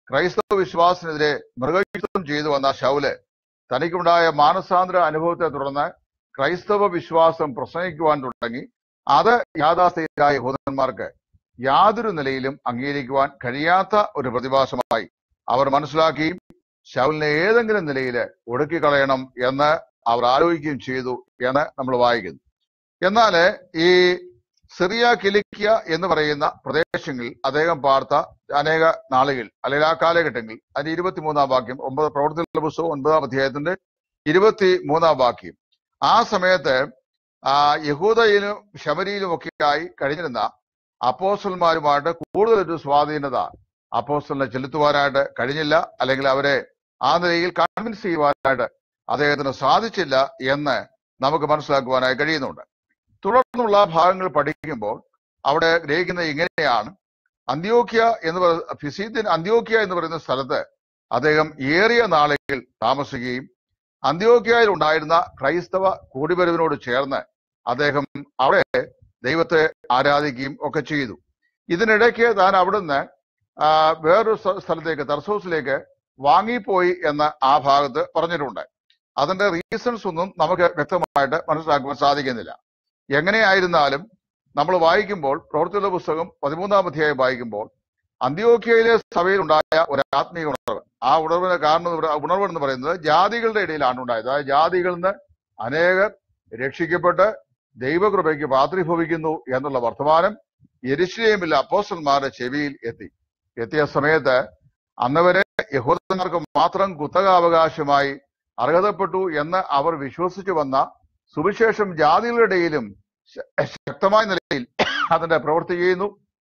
ക്രൈസ്തവ വിശ്വാസത്തിനെതിരെ മൃഗയുദ്ധം ചെയ്തു വന്ന ഷൗല് തനിക്കുണ്ടായ മാനസാന്തര അനുഭവത്തെ തുടർന്ന് ക്രൈസ്തവ വിശ്വാസം പ്രസംഗിക്കുവാൻ തുടങ്ങി അത് യാഥാസ്ഥിതിരായ യഹൂദന്മാർക്ക് യാതൊരു നിലയിലും അംഗീകരിക്കുവാൻ കഴിയാത്ത ഒരു പ്രതിഭാസമായി അവർ മനസ്സിലാക്കുകയും ശൗലിനെ ഏതെങ്കിലും നിലയിൽ ഒടുക്കിക്കളയണം എന്ന് അവർ ആലോചിക്കുകയും ചെയ്തു എന്ന് നമ്മൾ വായിക്കുന്നു എന്നാൽ ഈ സിറിയ കിലിക്കിയ എന്ന് പറയുന്ന പ്രദേശങ്ങളിൽ അദ്ദേഹം പാർത്ത അനേക നാളുകൾ അല്ലെങ്കിൽ ആ കാലഘട്ടങ്ങളിൽ അതിന്റെ ഇരുപത്തിമൂന്നാം വാക്യം ഒമ്പത് പ്രവർത്തന പുസ്തകം ഒൻപതാം അധ്യായത്തിന്റെ ഇരുപത്തി മൂന്നാം വാക്യം ആ സമയത്ത് ആ യഹൂദയിലും ശബരിയിലും ഒക്കെയായി കഴിഞ്ഞിരുന്ന അപ്പോസ്റ്റന്മാരുമായിട്ട് കൂടുതലൊരു സ്വാധീനത അപ്പോസ്റ്റലിനെ ചെലുത്തുവാനായിട്ട് കഴിഞ്ഞില്ല അല്ലെങ്കിൽ അവരെ ആ നിലയിൽ കൺവിൻസ് ചെയ്യുവാനായിട്ട് അദ്ദേഹത്തിന് സാധിച്ചില്ല എന്ന് നമുക്ക് മനസ്സിലാക്കുവാനായി കഴിയുന്നുണ്ട് തുടർന്നുള്ള ഭാഗങ്ങൾ പഠിക്കുമ്പോൾ അവിടെ ഗ്രഹിക്കുന്നത് ഇങ്ങനെയാണ് അന്ത്യോക്യ എന്ന് പറയുന്ന ഫിസീദ്യൻ അന്ത്യോക്യ എന്ന് പറയുന്ന സ്ഥലത്ത് അദ്ദേഹം ഏറിയ നാളുകൾ താമസിക്കുകയും അന്ത്യോക്യയിൽ ഉണ്ടായിരുന്ന ക്രൈസ്തവ കൂടിവരവിനോട് ചേർന്ന് അദ്ദേഹം അവിടെ ദൈവത്തെ ആരാധിക്കുകയും ഒക്കെ ചെയ്തു ഇതിനിടയ്ക്ക് താൻ അവിടുന്ന് ആ, വേറൊരു സ്ഥ- സ്ഥലത്തേക്ക് തർസോസിലേക്ക് വാങ്ങിപ്പോയി എന്ന് ആ ഭാഗത്ത് പറഞ്ഞിട്ടുണ്ട് അതിന്റെ റീസൺസ് ഒന്നും നമുക്ക് വ്യക്തമായിട്ട് മനസ്സിലാക്കുവാൻ സാധിക്കുന്നില്ല എങ്ങനെയായിരുന്നാലും നമ്മൾ വായിക്കുമ്പോൾ പ്രവർത്തിയുടെ പുസ്തകം പതിമൂന്നാം അധ്യായം വായിക്കുമ്പോൾ അന്ത്യോക്യയിലെ സഭയിൽ ഉണ്ടായ ഒരു ആത്മീയ ഉണർവ് ആ ഉണർവിന് കാരണം എന്ന് പറ- ഉണർവ് എന്ന് പറയുന്നത് ജാതികളുടെ ഇടയിലാണ് ഉണ്ടായത് അതായത് ജാതികളിൽ നിന്ന് അനേകർ രക്ഷിക്കപ്പെട്ട് ദൈവകൃപയ്ക്ക് പാത്രീഭവിക്കുന്നു എന്നുള്ള വർത്തമാനം യെരുശലേമിലെ അപ്പോസ്റ്റന്മാരുടെ ചെവിയിൽ എത്തി എത്തിയ സമയത്ത് അന്നവരെ യഹൂദന്മാർക്ക് മാത്രം കുത്തകാവകാശമായി അർഹതപ്പെട്ടു എന്ന് അവർ വിശ്വസിച്ചു വന്ന സുവിശേഷം ജാതികളുടെ ഇടയിലും ശ- ശക്തമായ നിലയിൽ അതിന്റെ പ്രവൃത്തി ചെയ്യുന്നു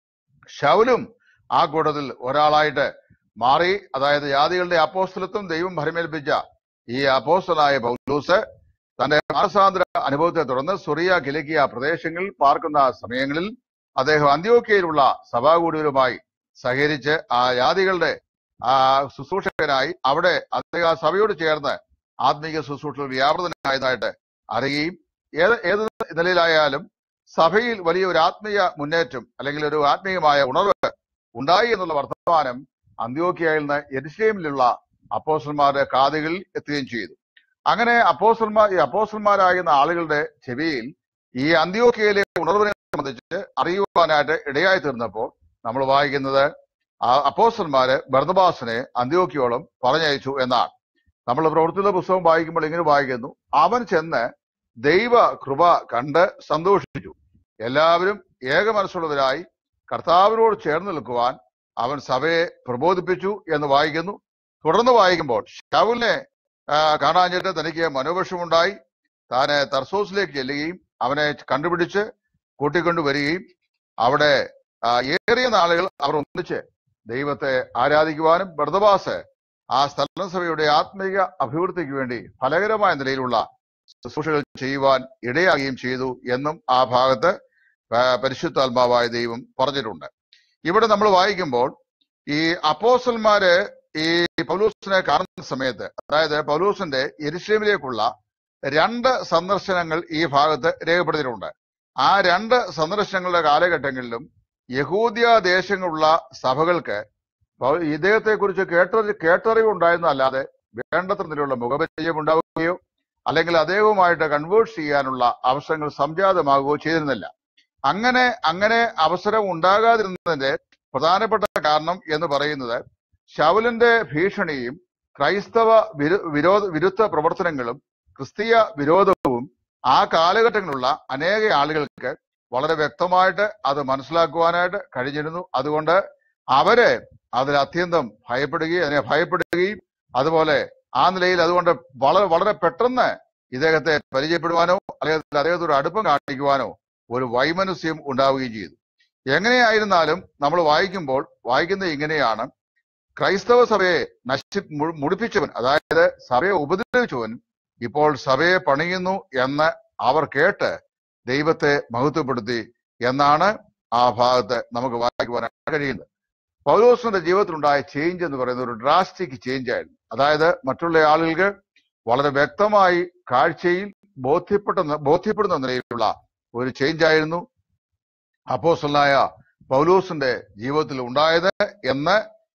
ശൗലും ആ കൂട്ടത്തിൽ ഒരാളായിട്ട് മാറി അതായത് ജാതികളുടെ അപ്പോസ്തലത്വം ദൈവം ഭരമേൽപ്പിച്ച ഈ അപ്പോസ്തലായ പൗലൂസ് തന്റെ മാനസാന്തര അനുഭവത്തെ തുടർന്ന് സുറിയ കിലക്കിയ പ്രദേശങ്ങളിൽ പാർക്കുന്ന സമയങ്ങളിൽ അദ്ദേഹം അന്ത്യോക്കയിലുള്ള സഭാകൂടികളുമായി സഹകരിച്ച് ആ ജാതികളുടെ ആ ശുശ്രൂഷകനായി അവിടെ അദ്ദേഹം ആ സഭയോട് ചേർന്ന് ആത്മീക ശുശ്രൂഷയിൽ വ്യാപൃതനായതായിട്ട് അറിയുകയും ഏത് ഏത് നിലയിലായാലും സഭയിൽ വലിയ ഒരു ആത്മീയ മുന്നേറ്റം അല്ലെങ്കിൽ ഒരു ആത്മീയമായ ഉണർവ് ഉണ്ടായി എന്നുള്ള വർത്തമാനം അന്ത്യോക്കിയയിൽ നിന്ന് എരുശലേമിലുള്ള അപ്പോസ്റ്റന്മാരുടെ കാതുകളിൽ എത്തുകയും ചെയ്തു അങ്ങനെ അപ്പോസ്റ്റന്മാർ ഈ അപ്പോസ്റ്റന്മാരാകുന്ന ആളുകളുടെ ചെവിയിൽ ഈ അന്ത്യോക്കിയയിലെ ഉണർവിനെ സംബന്ധിച്ച് അറിയുവാനായിട്ട് ഇടയായി തീർന്നപ്പോൾ നമ്മൾ വായിക്കുന്നത് ആ അപ്പോസ്റ്റന്മാര് ബർദബാസിനെ അന്ത്യോക്കിയോളം പറഞ്ഞയച്ചു എന്നാണ് നമ്മൾ പ്രവൃത്തിയുടെ പുസ്തകം വായിക്കുമ്പോൾ ഇങ്ങനെ വായിക്കുന്നു അവൻ ചെന്ന് ദൈവ കൃപ കണ്ട് സന്തോഷിച്ചു എല്ലാവരും ഏക മനസ്സുള്ളവരായി കർത്താവിനോട് ചേർന്ന് നിൽക്കുവാൻ അവൻ സഭയെ പ്രബോധിപ്പിച്ചു എന്ന് വായിക്കുന്നു തുടർന്ന് വായിക്കുമ്പോൾ ഷൗലിനെ ആ, കാണാഞ്ഞിട്ട് തനിക്ക് മനോവിഷമുണ്ടായി താന് തർസോസിലേക്ക് ചെല്ലുകയും അവനെ കണ്ടുപിടിച്ച് കൂട്ടിക്കൊണ്ടുവരികയും അവിടെ ആ, ഏറിയ നാളുകൾ അവർ ഒന്നിച്ച് ദൈവത്തെ ആരാധിക്കുവാനും ബർദബാസ് ആ സ്ഥലം സഭയുടെ ആത്മീക അഭിവൃദ്ധിക്ക് വേണ്ടി ഫലകരമായ നിലയിലുള്ള ശുശ്രൂഷകൾ ചെയ്യുവാൻ ഇടയാകുകയും ചെയ്തു എന്നും ആ ഭാഗത്ത് ആ, പരിശുദ്ധാത്മാവായ ദൈവം പറഞ്ഞിട്ടുണ്ട് ഇവിടെ നമ്മൾ വായിക്കുമ്പോൾ ഈ അപ്പോസന്മാര് ഈ പൗലൂസിനെ കാണുന്ന സമയത്ത് അതായത് പൗലൂസിന്റെ എരുശലേമിലേക്കുള്ള രണ്ട് സന്ദർശനങ്ങൾ ഈ ഭാഗത്ത് രേഖപ്പെടുത്തിയിട്ടുണ്ട് ആ രണ്ട് സന്ദർശനങ്ങളുടെ കാലഘട്ടങ്ങളിലും യഹൂദ്യ ദേശങ്ങളുള്ള സഭകൾക്ക് പൗ- ഇദ്ദേഹത്തെ കുറിച്ച് കേട്ടറി കേട്ടറിവ് ഉണ്ടായിരുന്നല്ലാതെ വേണ്ടത്ര നിലയിലുള്ള മുഖപരിചയം ഉണ്ടാവുകയോ അല്ലെങ്കിൽ അദ്ദേഹവുമായിട്ട് കൺവേഴ്സ് ചെയ്യാനുള്ള അവസരങ്ങൾ സംജാതമാകുകയോ ചെയ്തിരുന്നില്ല അങ്ങനെ അങ്ങനെ അവസരം ഉണ്ടാകാതിരുന്നതിന്റെ പ്രധാനപ്പെട്ട കാരണം എന്ന് പറയുന്നത് ശൗലിന്റെ ഭീഷണിയും ക്രൈസ്തവ വിരു- വിരോധ വിരുദ്ധ പ്രവർത്തനങ്ങളും ക്രിസ്തീയ വിരോധവും ആ കാലഘട്ടങ്ങളിലുള്ള അനേക ആളുകൾക്ക് വളരെ വ്യക്തമായിട്ട് അത് മനസ്സിലാക്കുവാനായിട്ട് കഴിഞ്ഞിരുന്നു അതുകൊണ്ട് അവര് അതിൽ അത്യന്തം ഭയപ്പെടുകയും അതിനെ ഭയപ്പെടുകയും അതുപോലെ ആ നിലയിൽ അതുകൊണ്ട് വളരെ വളരെ പെട്ടെന്ന് ഇദ്ദേഹത്തെ പരിചയപ്പെടുവാനോ അല്ലെങ്കിൽ അദ്ദേഹത്തോട് അടുപ്പം കാണിക്കുവാനോ ഒരു വൈമനസ്യം ഉണ്ടാവുകയും ചെയ്തു എങ്ങനെയായിരുന്നാലും നമ്മൾ വായിക്കുമ്പോൾ വായിക്കുന്നത് ഇങ്ങനെയാണ് ക്രൈസ്തവ സഭയെ നശി മു- മുടിപ്പിച്ചവൻ അതായത് സഭയെ ഉപദ്രവിച്ചവൻ ഇപ്പോൾ സഭയെ പണിയുന്നു എന്ന് അവർ കേട്ട് ദൈവത്തെ മഹത്വപ്പെടുത്തി എന്നാണ് ആ ഭാഗത്ത് നമുക്ക് വായിക്കുവാനായിട്ട് കഴിയുന്നത് പൗലോസിന്റെ ജീവിതത്തിലുണ്ടായ ചേഞ്ച് എന്ന് പറയുന്നത് ഒരു ഡ്രാസ്റ്റിക് ചേഞ്ച് ആയിരുന്നു അതായത് മറ്റുള്ള ആളുകൾക്ക് വളരെ വ്യക്തമായി കാഴ്ചയിൽ ബോധ്യപ്പെട്ട ബോധ്യപ്പെടുന്ന നിലയിലുള്ള ഒരു ചേഞ്ച് ആയിരുന്നു അപ്പോസ്റ്റലായ പൗലോസിന്റെ ജീവിതത്തിൽ ഉണ്ടായത് എന്ന്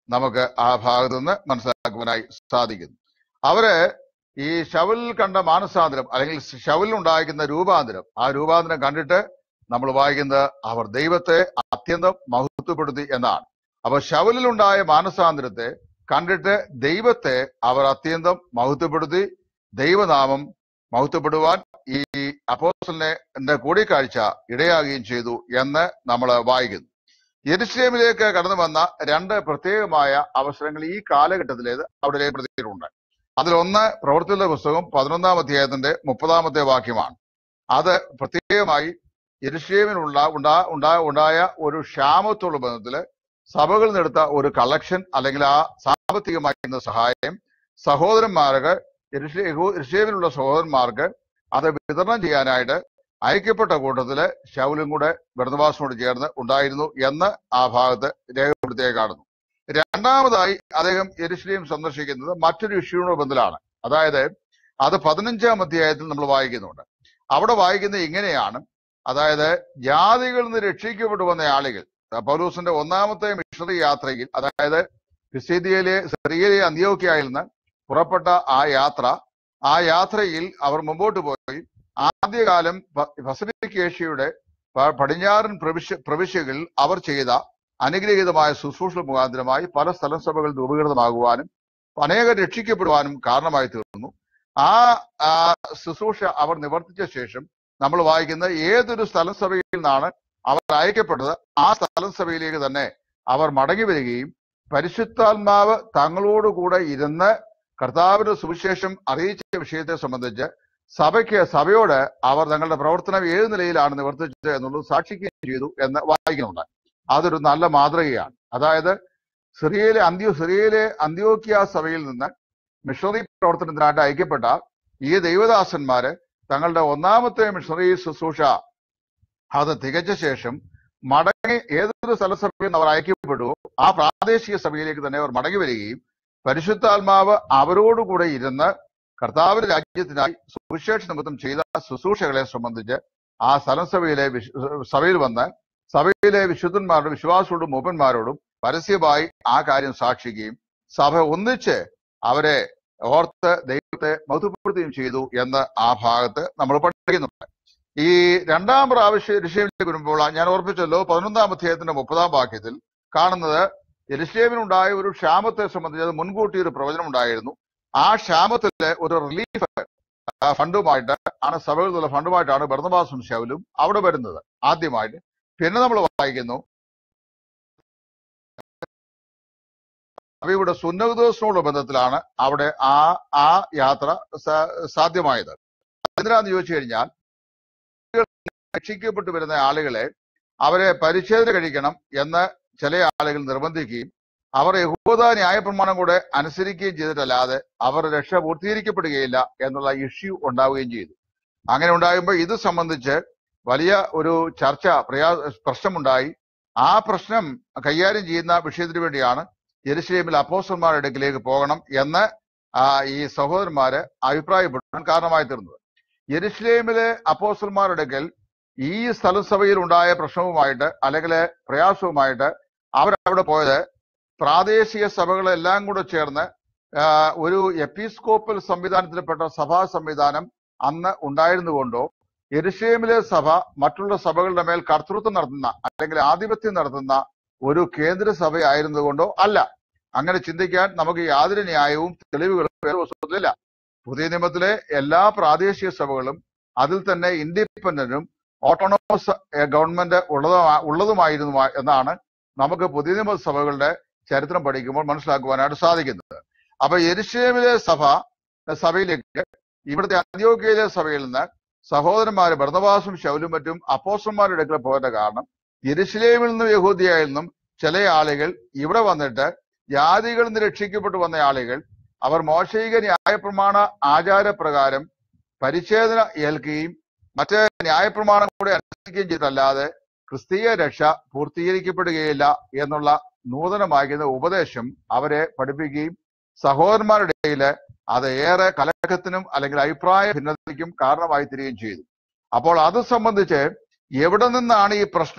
നമുക്ക് ആ ഭാഗത്ത് നിന്ന് മനസ്സിലാക്കുവാനായി സാധിക്കുന്നു അവര് ഈ ശവലിൽ കണ്ട മാനസാന്തരം അല്ലെങ്കിൽ ശവലിൽ ഉണ്ടായിരിക്കുന്ന രൂപാന്തരം ആ രൂപാന്തരം കണ്ടിട്ട് നമ്മൾ വായിക്കുന്നത് അവർ ദൈവത്തെ അത്യന്തം മഹത്വപ്പെടുത്തി എന്നാണ് അപ്പൊ ശവലിലുണ്ടായ മാനസാന്തരത്തെ കണ്ടിട്ട് ദൈവത്തെ അവർ അത്യന്തം മഹത്വപ്പെടുത്തി ദൈവനാമം മഹത്വപ്പെടുവാൻ ഈ അപ്പോസ്റ്റലിന്റെ കൂടിക്കാഴ്ച ഇടയാകുകയും ചെയ്തു എന്ന് നമ്മൾ വായിക്കുന്നു യെരുശലേമിലേക്ക് കടന്നു വന്ന രണ്ട് പ്രത്യേകമായ അവസരങ്ങൾ ഈ കാലഘട്ടത്തിലേത് അവിടെ രേഖപ്പെടുത്തിയിട്ടുണ്ട് അതിലൊന്ന് പ്രവർത്തികളുടെ പുസ്തകം പതിനൊന്നാം അധ്യായത്തിന്റെ മുപ്പതാമത്തെ വാക്യമാണ് അത് പ്രത്യേകമായി യെരുശലേമിനുള്ള ഉണ്ടാ ഉണ്ടാ ഉണ്ടായ ഒരു ക്ഷാമത്തോട് ബന്ധത്തില് സഭകളിൽ നിന്നെടുത്ത ഒരു കളക്ഷൻ അല്ലെങ്കിൽ ആ സാമ്പത്തികമായിരുന്ന സഹായം സഹോദരന്മാർക്ക് യെരുശലേമിലുള്ള സഹോദരന്മാർക്ക് അത് വിതരണം ചെയ്യാനായിട്ട് അയക്കപ്പെട്ട കൂട്ടത്തില് ശൗലും കൂടെ ഭരതവാസനോട് ചേർന്ന് ഉണ്ടായിരുന്നു എന്ന് ആ ഭാഗത്ത് രേഖപ്പെടുത്തിയ കാണുന്നു രണ്ടാമതായി അദ്ദേഹം യെരുശലേം സന്ദർശിക്കുന്നത് മറ്റൊരു ഇഷ്യൂവിനോട് ബന്ധത്തിലാണ് അതായത് അത് പതിനഞ്ചാം അധ്യായത്തിൽ നമ്മൾ വായിക്കുന്നുണ്ട് അവിടെ വായിക്കുന്നത് ഇങ്ങനെയാണ് അതായത് ജാതികളിൽ നിന്ന് രക്ഷിക്കപ്പെട്ടു വന്ന ആളുകൾ പൗലൂസിന്റെ ഒന്നാമത്തെ മിഷണറി യാത്രയിൽ അതായത് പിസീദിയയിലെ സെറിയയിലെ അന്ത്യോക്യയിൽ നിന്ന് പുറപ്പെട്ട ആ യാത്ര ആ യാത്രയിൽ അവർ മുമ്പോട്ട് പോയി ആദ്യകാലം പ- പസഫിക് ഏഷ്യയുടെ പ- പടിഞ്ഞാറൻ പ്രവിശ്യ പ്രവിശ്യകളിൽ അവർ ചെയ്ത അനുഗ്രഹീതമായ ശുശ്രൂഷ മുഖാന്തരമായി പല സ്ഥലം സഭകൾ രൂപീകൃതമാകുവാനും അനേകം രക്ഷിക്കപ്പെടുവാനും കാരണമായി തീർന്നു ആ ആ, ശുശ്രൂഷ അവർ നിവർത്തിച്ച ശേഷം നമ്മൾ വായിക്കുന്ന ഏതൊരു സ്ഥലം സഭയിൽ നിന്നാണ് അവർ അയക്കപ്പെട്ടത് ആ സ്ഥലം സഭയിലേക്ക് തന്നെ അവർ മടങ്ങി വരികയും പരിശുദ്ധാത്മാവ് തങ്ങളോടുകൂടെ ഇരുന്ന് കർത്താവിന്റെ സുവിശേഷം അറിയിച്ച വിഷയത്തെ സംബന്ധിച്ച് സഭയ്ക്ക് സഭയോട് അവർ തങ്ങളുടെ പ്രവർത്തനം ഏത് നിലയിലാണ് നിവർത്തിച്ചത് എന്നുള്ളത് സാക്ഷിക്കുകയും ചെയ്തു എന്ന് വായിക്കുന്നുണ്ട് അതൊരു നല്ല മാതൃകയാണ് അതായത് സിറിയയിലെ അന്ത്യോ സിറിയയിലെ അന്ത്യോക്യ സഭയിൽ നിന്ന് മിഷണറി പ്രവർത്തനത്തിനായിട്ട് അയക്കപ്പെട്ട ഈ ദൈവദാസന്മാര് തങ്ങളുടെ ഒന്നാമത്തെ മിഷണറി ശുശ്രൂഷ അത് തികച്ച ശേഷം മടങ്ങി ഏതൊരു സ്ഥലസഭയിൽ നിന്ന് അവർ അയക്കപ്പെട്ടു ആ പ്രാദേശിക സഭയിലേക്ക് തന്നെ അവർ മടങ്ങി വരികയും പരിശുദ്ധാത്മാവ് അവരോടുകൂടെ ഇരുന്ന് കർത്താവിന്റെ രാജ്യത്തിനായി സുവിശേഷ നിമിത്തം ചെയ്ത ശുശ്രൂഷകളെ സംബന്ധിച്ച് ആ സ്ഥലം സഭയിലെ വിശ്- സഭയിൽ വന്ന് സഭയിലെ വിശുദ്ധന്മാരോടും വിശ്വാസിയോടും മൂപ്പന്മാരോടും പരസ്യമായി ആ കാര്യം സാക്ഷിക്കുകയും സഭ ഒന്നിച്ച് അവരെ ഓർത്ത് ദൈവത്തെ മഹത്വപ്പെടുത്തുകയും ചെയ്തു എന്ന് ആ ഭാഗത്ത് നമ്മൾ പഠിക്കുന്നുണ്ട് ഈ രണ്ടാം പ്രാവശ്യം എരുഷലേമിലേക്ക് വരുമ്പോൾ ഞാൻ ഓർപ്പിച്ചല്ലോ പതിനൊന്നാം അധ്യായത്തിന്റെ മുപ്പതാം വാക്യത്തിൽ കാണുന്നത് എരുഷലേമിനുണ്ടായ ഒരു ക്ഷാമത്തെ സംബന്ധിച്ച് അത് മുൻകൂട്ടി ഒരു പ്രവചനം ഉണ്ടായിരുന്നു ആ ക്ഷാമത്തില് ഒരു റിലീഫ് ഫണ്ടുമായിട്ട് ആണ് സഭകളിൽ നിന്നുള്ള ഫണ്ടുമായിട്ടാണ് ഭരണവാസും ശവലും അവിടെ വരുന്നത് ആദ്യമായിട്ട് പിന്നെ നമ്മൾ വായിക്കുന്നു സഭയുടെ സുന്നതോസിനോട് ബന്ധത്തിലാണ് അവിടെ ആ ആ യാത്ര സ- സാധ്യമായത് എന്തിനാന്ന് ചോദിച്ചു കഴിഞ്ഞാൽ രക്ഷിക്കപ്പെട്ടു വരുന്ന ആളുകളെ അവരെ പരിച്ഛേദന കഴിക്കണം എന്ന് ചില ആളുകൾ നിർബന്ധിക്കുകയും അവർ യഹൂദ ന്യായപ്രമാണം കൂടെ അനുസരിക്കുകയും ചെയ്തിട്ടല്ലാതെ അവർ രക്ഷ പൂർത്തീകരിക്കപ്പെടുകയില്ല എന്നുള്ള ഇഷ്യൂ ഉണ്ടാവുകയും ചെയ്തു അങ്ങനെ ഉണ്ടാകുമ്പോൾ ഇത് സംബന്ധിച്ച് വലിയ ഒരു ചർച്ച പ്രയാ പ്രശ്നമുണ്ടായി ആ പ്രശ്നം കൈകാര്യം ചെയ്യുന്ന വിഷയത്തിന് വേണ്ടിയാണ് യെരുശലേമിൽ അപ്പോസ്റ്റന്മാരുടെ അടുക്കിലേക്ക് പോകണം എന്ന് ആ, ഈ സഹോദരന്മാര് അഭിപ്രായപ്പെടാൻ കാരണമായി തീർന്നത് യെരുശലേമിലെ അപ്പോസ്റ്റന്മാരുടെ അടുക്കൽ ഈ സ്ഥലസഭയിൽ ഉണ്ടായ പ്രശ്നവുമായിട്ട് അല്ലെങ്കിൽ പ്രയാസവുമായിട്ട് അവരവിടെ പോയത് പ്രാദേശിക സഭകളെല്ലാം കൂടെ ചേർന്ന് ആ, ഒരു എപ്പിസ്കോപ്പൽ സംവിധാനത്തിൽപ്പെട്ട സഭാ സംവിധാനം അന്ന് ഉണ്ടായിരുന്നുകൊണ്ടോ യെരുശലേമിലെ സഭ മറ്റുള്ള സഭകളുടെ മേൽ കർത്തൃത്വം നടത്തുന്ന അല്ലെങ്കിൽ ആധിപത്യം നടത്തുന്ന ഒരു കേന്ദ്ര സഭയായിരുന്നതുകൊണ്ടോ അല്ല അങ്ങനെ ചിന്തിക്കാൻ നമുക്ക് യാതൊരു ന്യായവും തെളിവുകളും വേറെ പുസ്തകത്തിലില്ല പുതിയ നിയമത്തിലെ എല്ലാ പ്രാദേശിക സഭകളും അതിൽ തന്നെ ഇൻഡിപെൻഡന്റും ഓട്ടോണോമസ് ഗവൺമെന്റ് ഉള്ളതുമാ ഉള്ളതുമായിരുന്നു എന്നാണ് നമുക്ക് പുതിയ നിയമ സഭകളുടെ ചരിത്രം പഠിക്കുമ്പോൾ മനസ്സിലാക്കുവാനായിട്ട് സാധിക്കുന്നത് അപ്പൊ യെരുശലേമിലെ സഭ സഭയിലേക്ക് ഇവിടുത്തെ അന്ത്യോഗ്യയിലെ സഭയിൽ നിന്ന് സഹോദരന്മാര് ഭരണവാസും ശൗലും മറ്റും അപ്പോസ്റ്റന്മാരുടെ അടുക്കൽ പോയതിന്റെ കാരണം യെരുശലേമിൽ നിന്നും യഹൂദിയയിൽ നിന്നും ചില ആളുകൾ ഇവിടെ വന്നിട്ട് ജാതികളിൽ നിന്ന് രക്ഷിക്കപ്പെട്ടു വന്ന ആളുകൾ അവർ മോശയിക ന്യായപ്രമാണ ആചാരപ്രകാരം പരിച്ഛേദന ഏൽക്കുകയും മറ്റ് ന്യായപ്രമാണം കൂടെ അനുസരിക്കുകയും ചെയ്തിട്ടല്ലാതെ ക്രിസ്തീയ രക്ഷ പൂർത്തീകരിക്കപ്പെടുകയില്ല എന്നുള്ള നൂതനമാകുന്ന ഉപദേശം അവരെ പഠിപ്പിക്കുകയും സഹോദരന്മാരുടെ ഇടയില് അത് ഏറെ കലക്കത്തിനും അല്ലെങ്കിൽ അഭിപ്രായ ഭിന്നതയ്ക്കും കാരണമായി തീരുകയും ചെയ്തു അപ്പോൾ അത് സംബന്ധിച്ച് എവിടെ നിന്നാണ് ഈ പ്രശ്നം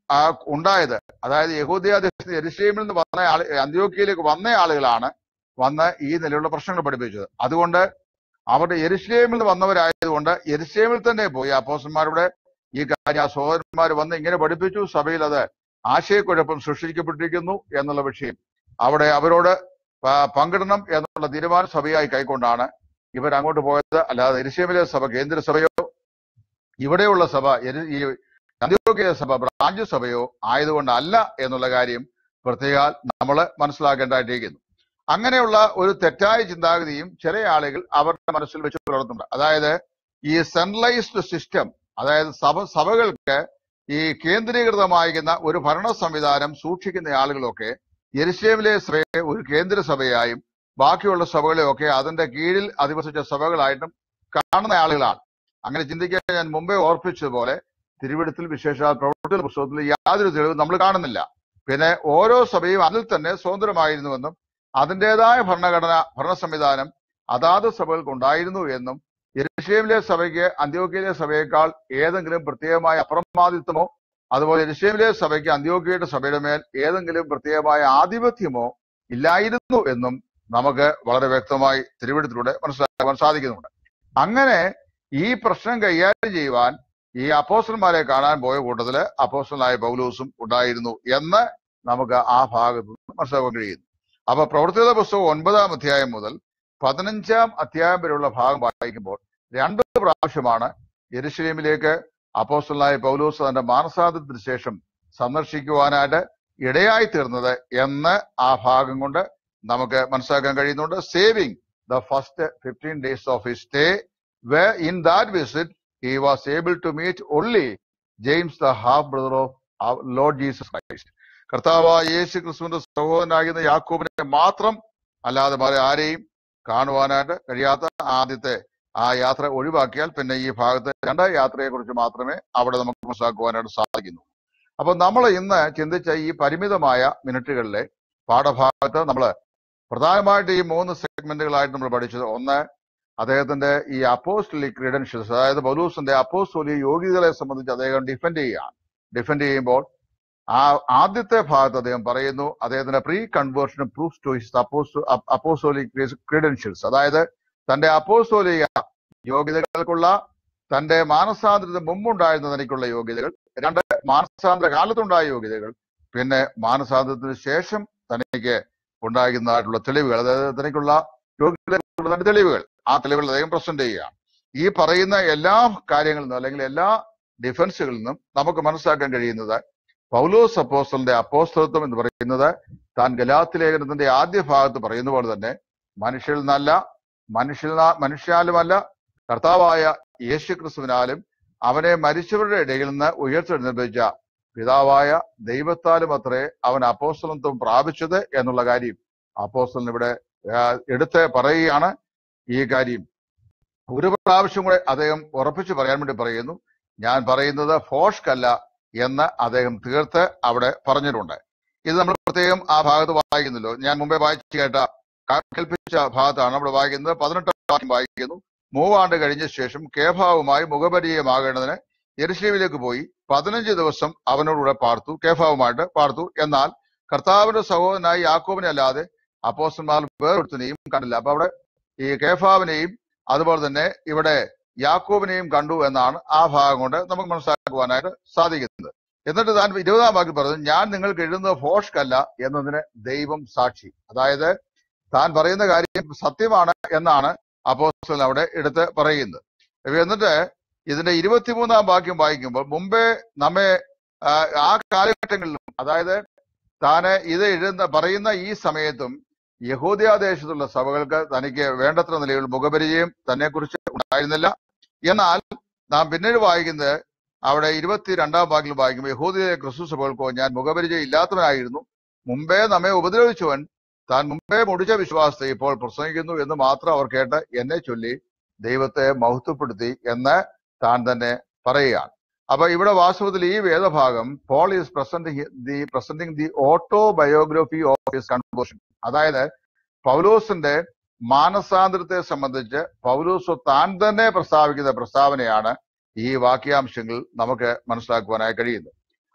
ആ ഉണ്ടായത് അതായത് യഹൂദിയ ദേശത്ത് എരുശലേമിൽ നിന്ന് വന്ന ആള് അന്ത്യോക്കിയയിലേക്ക് വന്ന ആളുകളാണ് വന്ന് ഈ നിലയിലുള്ള പ്രശ്നങ്ങൾ പഠിപ്പിച്ചത് അതുകൊണ്ട് അവരുടെ എരുശലേമിൽ നിന്ന് വന്നവരായതുകൊണ്ട് എരുശലേമിൽ തന്നെ പോയി അപ്പോസന്മാരുടെ ഈ കാര്യം ആ സഹോദരന്മാർ വന്ന് ഇങ്ങനെ പഠിപ്പിച്ചു സഭയിൽ അത് ആശയക്കുഴപ്പം സൃഷ്ടിക്കപ്പെട്ടിരിക്കുന്നു എന്നുള്ള വിഷയം അവിടെ അവരോട് പ- പങ്കിടണം എന്നുള്ള തീരുമാന സഭയായി കൈക്കൊണ്ടാണ് ഇവർ അങ്ങോട്ട് പോയത് അല്ലാതെ എരുശലേമിലെ സഭ കേന്ദ്ര സഭയോ ഇവിടെയുള്ള സഭ എരു- ഈ അന്ത്യോക്യ സഭ ബ്രാഞ്ച് സഭയോ ആയതുകൊണ്ടല്ല എന്നുള്ള കാര്യം പ്രത്യേകം നമ്മൾ മനസ്സിലാക്കേണ്ടതായിട്ടിരിക്കുന്നു അങ്ങനെയുള്ള ഒരു തെറ്റായ ചിന്താഗതിയും ചില ആളുകൾ അവരുടെ മനസ്സിൽ വെച്ച് പുലർത്തുന്നുണ്ട് അതായത് ഈ സെൻട്രലൈസ്ഡ് സിസ്റ്റം അതായത് സഭ സഭകൾക്ക് ഈ കേന്ദ്രീകൃതമായിരിക്കുന്ന ഒരു ഭരണ സംവിധാനം സൂക്ഷിക്കുന്ന ആളുകളൊക്കെ യെരുശലേമിലെ സഭയെ ഒരു കേന്ദ്ര സഭയായും ബാക്കിയുള്ള സഭകളെയൊക്കെ അതിന്റെ കീഴിൽ അധിവസിച്ച സഭകളായിട്ടും കാണുന്ന ആളുകളാണ് അങ്ങനെ ചിന്തിക്കാൻ ഞാൻ മുമ്പേ ഓർപ്പിച്ചതുപോലെ തിരുവിടത്തിൽ വിശേഷ പ്രവർത്തന പുസ്തകത്തിൽ യാതൊരു തെളിവും നമ്മൾ കാണുന്നില്ല പിന്നെ ഓരോ സഭയും അതിൽ തന്നെ സ്വതന്ത്രമായിരുന്നുവെന്നും അതിൻ്റെതായ ഭരണഘടന ഭരണ സംവിധാനം അതാത് സഭകൾക്ക് ഉണ്ടായിരുന്നു എന്നും യെരുശലേമിലെ സഭയ്ക്ക് അന്ത്യോക്യയിലെ സഭയേക്കാൾ ഏതെങ്കിലും പ്രത്യേകമായ അപ്രമാദിത്വമോ അതുപോലെ യെരുശലേമിലെ സഭയ്ക്ക് അന്ത്യോക്യയുടെ സഭയുടെ മേൽ ഏതെങ്കിലും പ്രത്യേകമായ ആധിപത്യമോ ഇല്ലായിരുന്നു എന്നും നമുക്ക് വളരെ വ്യക്തമായി തിരുവിടത്തിലൂടെ മനസ്സിലാക്കാൻ സാധിക്കുന്നുണ്ട് അങ്ങനെ ഈ പ്രശ്നം കൈകാര്യം ചെയ്യുവാൻ ഈ അപ്പോസ്റ്റന്മാരെ കാണാൻ പോയ കൂട്ടത്തില് അപ്പോസ്റ്റലായ പൗലൂസും ഉണ്ടായിരുന്നു എന്ന് നമുക്ക് ആ ഭാഗത്ത് നിന്ന് മനസ്സിലാക്കാൻ കഴിയുന്നു അപ്പൊ പ്രവർത്തിത പുസ്തകം ഒൻപതാം അധ്യായം മുതൽ പതിനഞ്ചാം അധ്യായം വരെയുള്ള ഭാഗം വായിക്കുമ്പോൾ രണ്ട് പ്രാവശ്യമാണ് യെരുശലേമിലേക്ക് അപ്പോസ്റ്റലായ പൗലൂസ് തന്റെ മാനസാന്തരത്തിന് ശേഷം സന്ദർശിക്കുവാനായിട്ട് ഇടയായി തീർന്നത് എന്ന് ആ ഭാഗം കൊണ്ട് നമുക്ക് മനസ്സിലാക്കാൻ കഴിയുന്നുണ്ട് saving the first fifteen days of his stay way in that visit he was able to meet only James, the half brother of our Lord Jesus Christ. കർത്താവായ യേശു ക്രിസ്തുവിന്റെ സഹോദരനാകുന്ന യാക്കോബിനെ മാത്രം അല്ലാതെ വേറെ ആരെയും കാണുവാനായിട്ട് കഴിയാത്ത ആദ്യത്തെ ആ യാത്ര ഒഴിവാക്കിയാൽ പിന്നെ ഈ ഭാഗത്തെ രണ്ടാം യാത്രയെ കുറിച്ച് മാത്രമേ അവിടെ നമുക്ക് മനസ്സിലാക്കുവാനായിട്ട് സാധിക്കുന്നു അപ്പൊ നമ്മൾ ഇന്ന് ചിന്തിച്ച ഈ പരിമിതമായ മിനിറ്റുകളിലെ പാഠഭാഗത്ത് നമ്മൾ പ്രധാനമായിട്ട് ഈ മൂന്ന് സെഗ്മെന്റുകളായിട്ട് നമ്മൾ പഠിച്ചത് ഒന്ന് അദ്ദേഹത്തിന്റെ ഈ അപ്പോസ്റ്റലിക് ക്രീഡൻഷ്യൽസ് അതായത് പൗലൂസിന്റെ അപ്പോസ്റ്റോലി യോഗ്യതകളെ സംബന്ധിച്ച് അദ്ദേഹം ഡിഫെൻഡ് ചെയ്യുകയാണ് ഡിഫെൻഡ് ചെയ്യുമ്പോൾ ആ ആദ്യത്തെ ഭാഗത്ത് അദ്ദേഹം പറയുന്നു അദ്ദേഹത്തിന്റെ pre conversion proofs to his apostolic credentials അതായത് തന്റെ അപ്പോസ്റ്റോലിക യോഗ്യതകൾക്കുള്ള തന്റെ മാനസാന്തരത്തിന് മുമ്പുണ്ടായിരുന്ന തനിക്കുള്ള യോഗ്യതകൾ രണ്ട് മാനസാന്തര കാലത്തുണ്ടായ യോഗ്യതകൾ പിന്നെ മാനസാന്തരത്തിന് ശേഷം തനിക്ക് ഉണ്ടാകുന്നതായിട്ടുള്ള തെളിവുകൾ അതായത് തനിക്കുള്ള യോഗ്യതകളുള്ള തന്റെ തെളിവുകൾ ആ തെളിവുകൾ അദ്ദേഹം പ്രസന്റ് ചെയ്യുകയാണ് ഈ പറയുന്ന എല്ലാ കാര്യങ്ങളിൽ നിന്നും അല്ലെങ്കിൽ എല്ലാ ഡിഫൻസുകളിൽ നിന്നും നമുക്ക് മനസ്സിലാക്കാൻ കഴിയുന്നത് പൗലോസ് അപ്പോസ്റ്റലിന്റെ അപ്പോസ്തലത്വം എന്ന് പറയുന്നത് താൻ ഗലാത്തി ലേഖനത്തിന്റെ ആദ്യ ഭാഗത്ത് പറയുന്ന പോലെ തന്നെ മനുഷ്യരിൽ നിന്നല്ല മനുഷ്യൽ മനുഷ്യാലുമല്ല കർത്താവായ യേശു ക്രിസ്തുവിനാലും അവനെ മരിച്ചവരുടെ ഇടയിൽ നിന്ന് ഉയർത്തെഴുന്നേൽപ്പിച്ച പിതാവായ ദൈവത്താലും അത്രേ അവൻ അപ്പോസ്തലത്വം പ്രാപിച്ചത് എന്നുള്ള കാര്യം അപ്പോസ്തലൻ ഇവിടെ ആ, എടുത്ത് പറയുകയാണ് ഈ കാര്യം ഒരു പ്രാവശ്യം കൂടെ അദ്ദേഹം ഉറപ്പിച്ചു പറയാൻ വേണ്ടി പറയുന്നു ഞാൻ പറയുന്നത് ഫോഷ്കല്ല എന്ന് അദ്ദേഹം തീർത്ത് അവിടെ പറഞ്ഞിട്ടുണ്ട് ഇത് നമ്മൾ പ്രത്യേകം ആ ഭാഗത്ത് വായിക്കുന്നല്ലോ ഞാൻ മുമ്പേ വായിച്ചു കേട്ട ക- കേൾപ്പിച്ച ഭാഗത്താണ് നമ്മൾ വായിക്കുന്നത് പതിനെട്ടാം വാക്യം വായിക്കുന്നു മൂവാണ്ട് കഴിഞ്ഞ ശേഷം കേഭാവുമായി മുഖപരിചയമാകേണ്ടതിന് യെരുശലേമിലേക്ക് പോയി പതിനഞ്ച് ദിവസം അവനോടുകൂടെ പാർത്തു കേഫാവുമായിട്ട് പാർത്തു എന്നാൽ കർത്താവിന്റെ സഹോദരനായി യാക്കോബിനെ അല്ലാതെ അപ്പോസ്റ്റന്മാർ വേറൊരുത്തനെയും കണ്ടില്ല അപ്പൊ അവിടെ ഈ കേഫാവിനെയും അതുപോലെ തന്നെ ഇവിടെ യാക്കോബിനെയും കണ്ടു എന്നാണ് ആ ഭാഗം കൊണ്ട് നമുക്ക് മനസ്സിലാക്കുവാനായിട്ട് സാധിക്കുന്നത് എന്നിട്ട് താൻ ഇരുപതാം വാക്കിൽ പറഞ്ഞു ഞാൻ നിങ്ങൾക്ക് എഴുതുന്നത് ഫോഷ്കല്ല എന്നതിന് ദൈവം സാക്ഷി അതായത് താൻ പറയുന്ന കാര്യം സത്യമാണ് എന്നാണ് അപ്പോസ്റ്റലൻ അവിടെ എടുത്ത് പറയുന്നത് അപ്പൊ എന്നിട്ട് ഇതിന്റെ ഇരുപത്തിമൂന്നാം വാക്യം വായിക്കുമ്പോൾ മുമ്പേ നമ്മെ ആ, ആ കാലഘട്ടങ്ങളിലും അതായത് താന് ഇത് എഴുതുന്ന പറയുന്ന ഈ സമയത്തും യഹൂദിയാദേശത്തുള്ള സഭകൾക്ക് തനിക്ക് വേണ്ടത്ര നിലയിൽ മുഖപരിചയം തന്നെ കുറിച്ച് ഉണ്ടായിരുന്നില്ല എന്നാൽ നാം പിന്നീട് വായിക്കുന്നത് അവിടെ ഇരുപത്തിരണ്ടാം വാക്കിൽ വായിക്കുമ്പോൾ യഹൂദിയ ക്രിസ്തു സഭകൾക്കോ ഞാൻ മുഖപരിചയം ഇല്ലാത്തവനായിരുന്നു മുമ്പേ നമ്മെ ഉപദ്രവിച്ചവൻ താൻ മുമ്പേ മുടിച്ച വിശ്വാസത്തെ ഇപ്പോൾ പ്രസംഗിക്കുന്നു എന്ന് മാത്രം അവർ കേട്ട് എന്നെ ചൊല്ലി ദൈവത്തെ മഹത്വപ്പെടുത്തി എന്ന് താൻ തന്നെ പറയുകയാണ് അപ്പൊ ഇവിടെ വാസ്തവത്തിൽ ഈ വേദഭാഗം Paul is presenting the presenting the autobiography of his conversion അതായത് പൗലോസിന്റെ മാനസാന്തരത്തെ സംബന്ധിച്ച് പൗലോസ് താൻ തന്നെ പ്രസ്താവിക്കുന്ന പ്രസ്താവനയാണ് ഈ വാക്യാംശങ്ങൾ നമുക്ക് മനസ്സിലാക്കുവാനായി കഴിയുന്നത്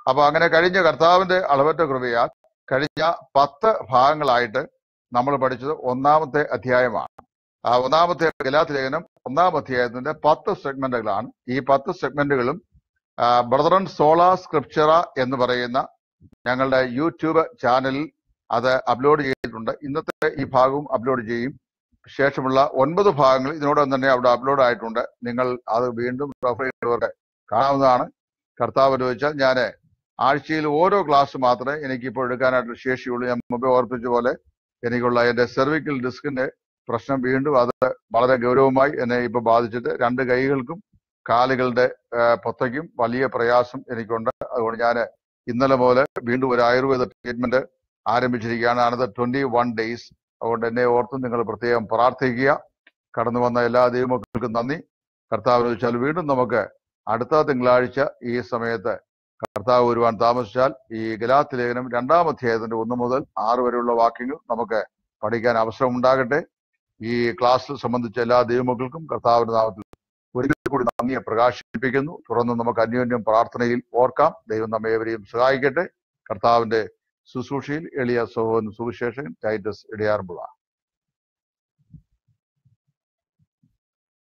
അപ്പൊ അങ്ങനെ കഴിഞ്ഞ കർത്താവിന്റെ അളവറ്റ കൃപയാൽ കഴിഞ്ഞ പത്ത് ഭാഗങ്ങളായിട്ട് നമ്മൾ പഠിച്ചത് ഒന്നാമത്തെ അധ്യായമാണ് ആ ഒന്നാമത്തെ ഗലാത്ത് ലേഖനം ഒന്നാം അധ്യായത്തിന്റെ പത്ത് സെഗ്മെന്റുകളാണ് ഈ പത്ത് സെഗ്മെന്റുകളും ബ്രദറൻ സോള സ്ക്രിപ്ചറ എന്ന് പറയുന്ന ഞങ്ങളുടെ യൂട്യൂബ് ചാനലിൽ അത് അപ്ലോഡ് ചെയ്തിട്ടുണ്ട് ഇന്നത്തെ ഈ ഭാഗവും അപ്ലോഡ് ചെയ്യും ശേഷമുള്ള ഒൻപത് ഭാഗങ്ങൾ ഇതിനോടൊപ്പം തന്നെ അവിടെ അപ്ലോഡ് ആയിട്ടുണ്ട് നിങ്ങൾ അത് വീണ്ടും റെഫർ ചെയ്തവർക്ക് കാണാവുന്നതാണ് കർത്താവ് ചോദിച്ചാൽ ഞാൻ ആഴ്ചയിൽ ഓരോ ക്ലാസ് മാത്രമേ എനിക്കിപ്പോൾ എടുക്കാനായിട്ട് ശേഷിയുള്ളൂ ഞാൻ മുമ്പേ ഓർപ്പിച്ച പോലെ എനിക്കുള്ള എന്റെ സെർവിക്കൽ ഡിസ്കിന്റെ പ്രശ്നം വീണ്ടും അത് വളരെ ഗൗരവമായി എന്നെ ഇപ്പൊ ബാധിച്ചിട്ട് രണ്ട് കൈകൾക്കും കാലുകളുടെ ആ, പൊത്തയ്ക്കും വലിയ പ്രയാസം എനിക്കുണ്ട് അതുകൊണ്ട് ഞാൻ ഇന്നലെ മുതൽ വീണ്ടും ഒരു ആയുർവേദ ട്രീറ്റ്മെന്റ് ആരംഭിച്ചിരിക്കുകയാണ് അനത് ട്വന്റി വൺ ഡേയ്സ് അതുകൊണ്ട് എന്നെ ഓർത്ത് നിങ്ങൾ പ്രത്യേകം പ്രാർത്ഥിക്കുക കടന്നു വന്ന എല്ലാ ദൈവമക്കൾക്കും നന്ദി കർത്താവിന് വെച്ചാൽ വീണ്ടും നമുക്ക് അടുത്ത തിങ്കളാഴ്ച ഈ സമയത്ത് കർത്താവ് വരുവാൻ താമസിച്ചാൽ ഈ ഗലാത്ത് ലേഖനം രണ്ടാം അധ്യായത്തിന്റെ ഒന്ന് മുതൽ ആറ് വരെയുള്ള വാക്യങ്ങൾ നമുക്ക് പഠിക്കാൻ അവസരം ഉണ്ടാകട്ടെ ഈ ക്ലാസ് സംബന്ധിച്ച എല്ലാ ദൈവമക്കൾക്കും കർത്താവിന്റെ നാമത്തിൽ ഒരിക്കൽ കൂടി നന്ദിയെ പ്രകാശിപ്പിക്കുന്നു തുടർന്ന് നമുക്ക് അന്യോന്യം പ്രാർത്ഥനയിൽ ഓർക്കാം ദൈവം നമ്മെ ഏവരെയും സഹായിക്കട്ടെ കർത്താവിന്റെ ശുശ്രൂഷയിൽ എളിയ സഹോദരൻ സുവിശേഷൻ ടൈറ്റസ് ഇടയാറുമ്പോൾ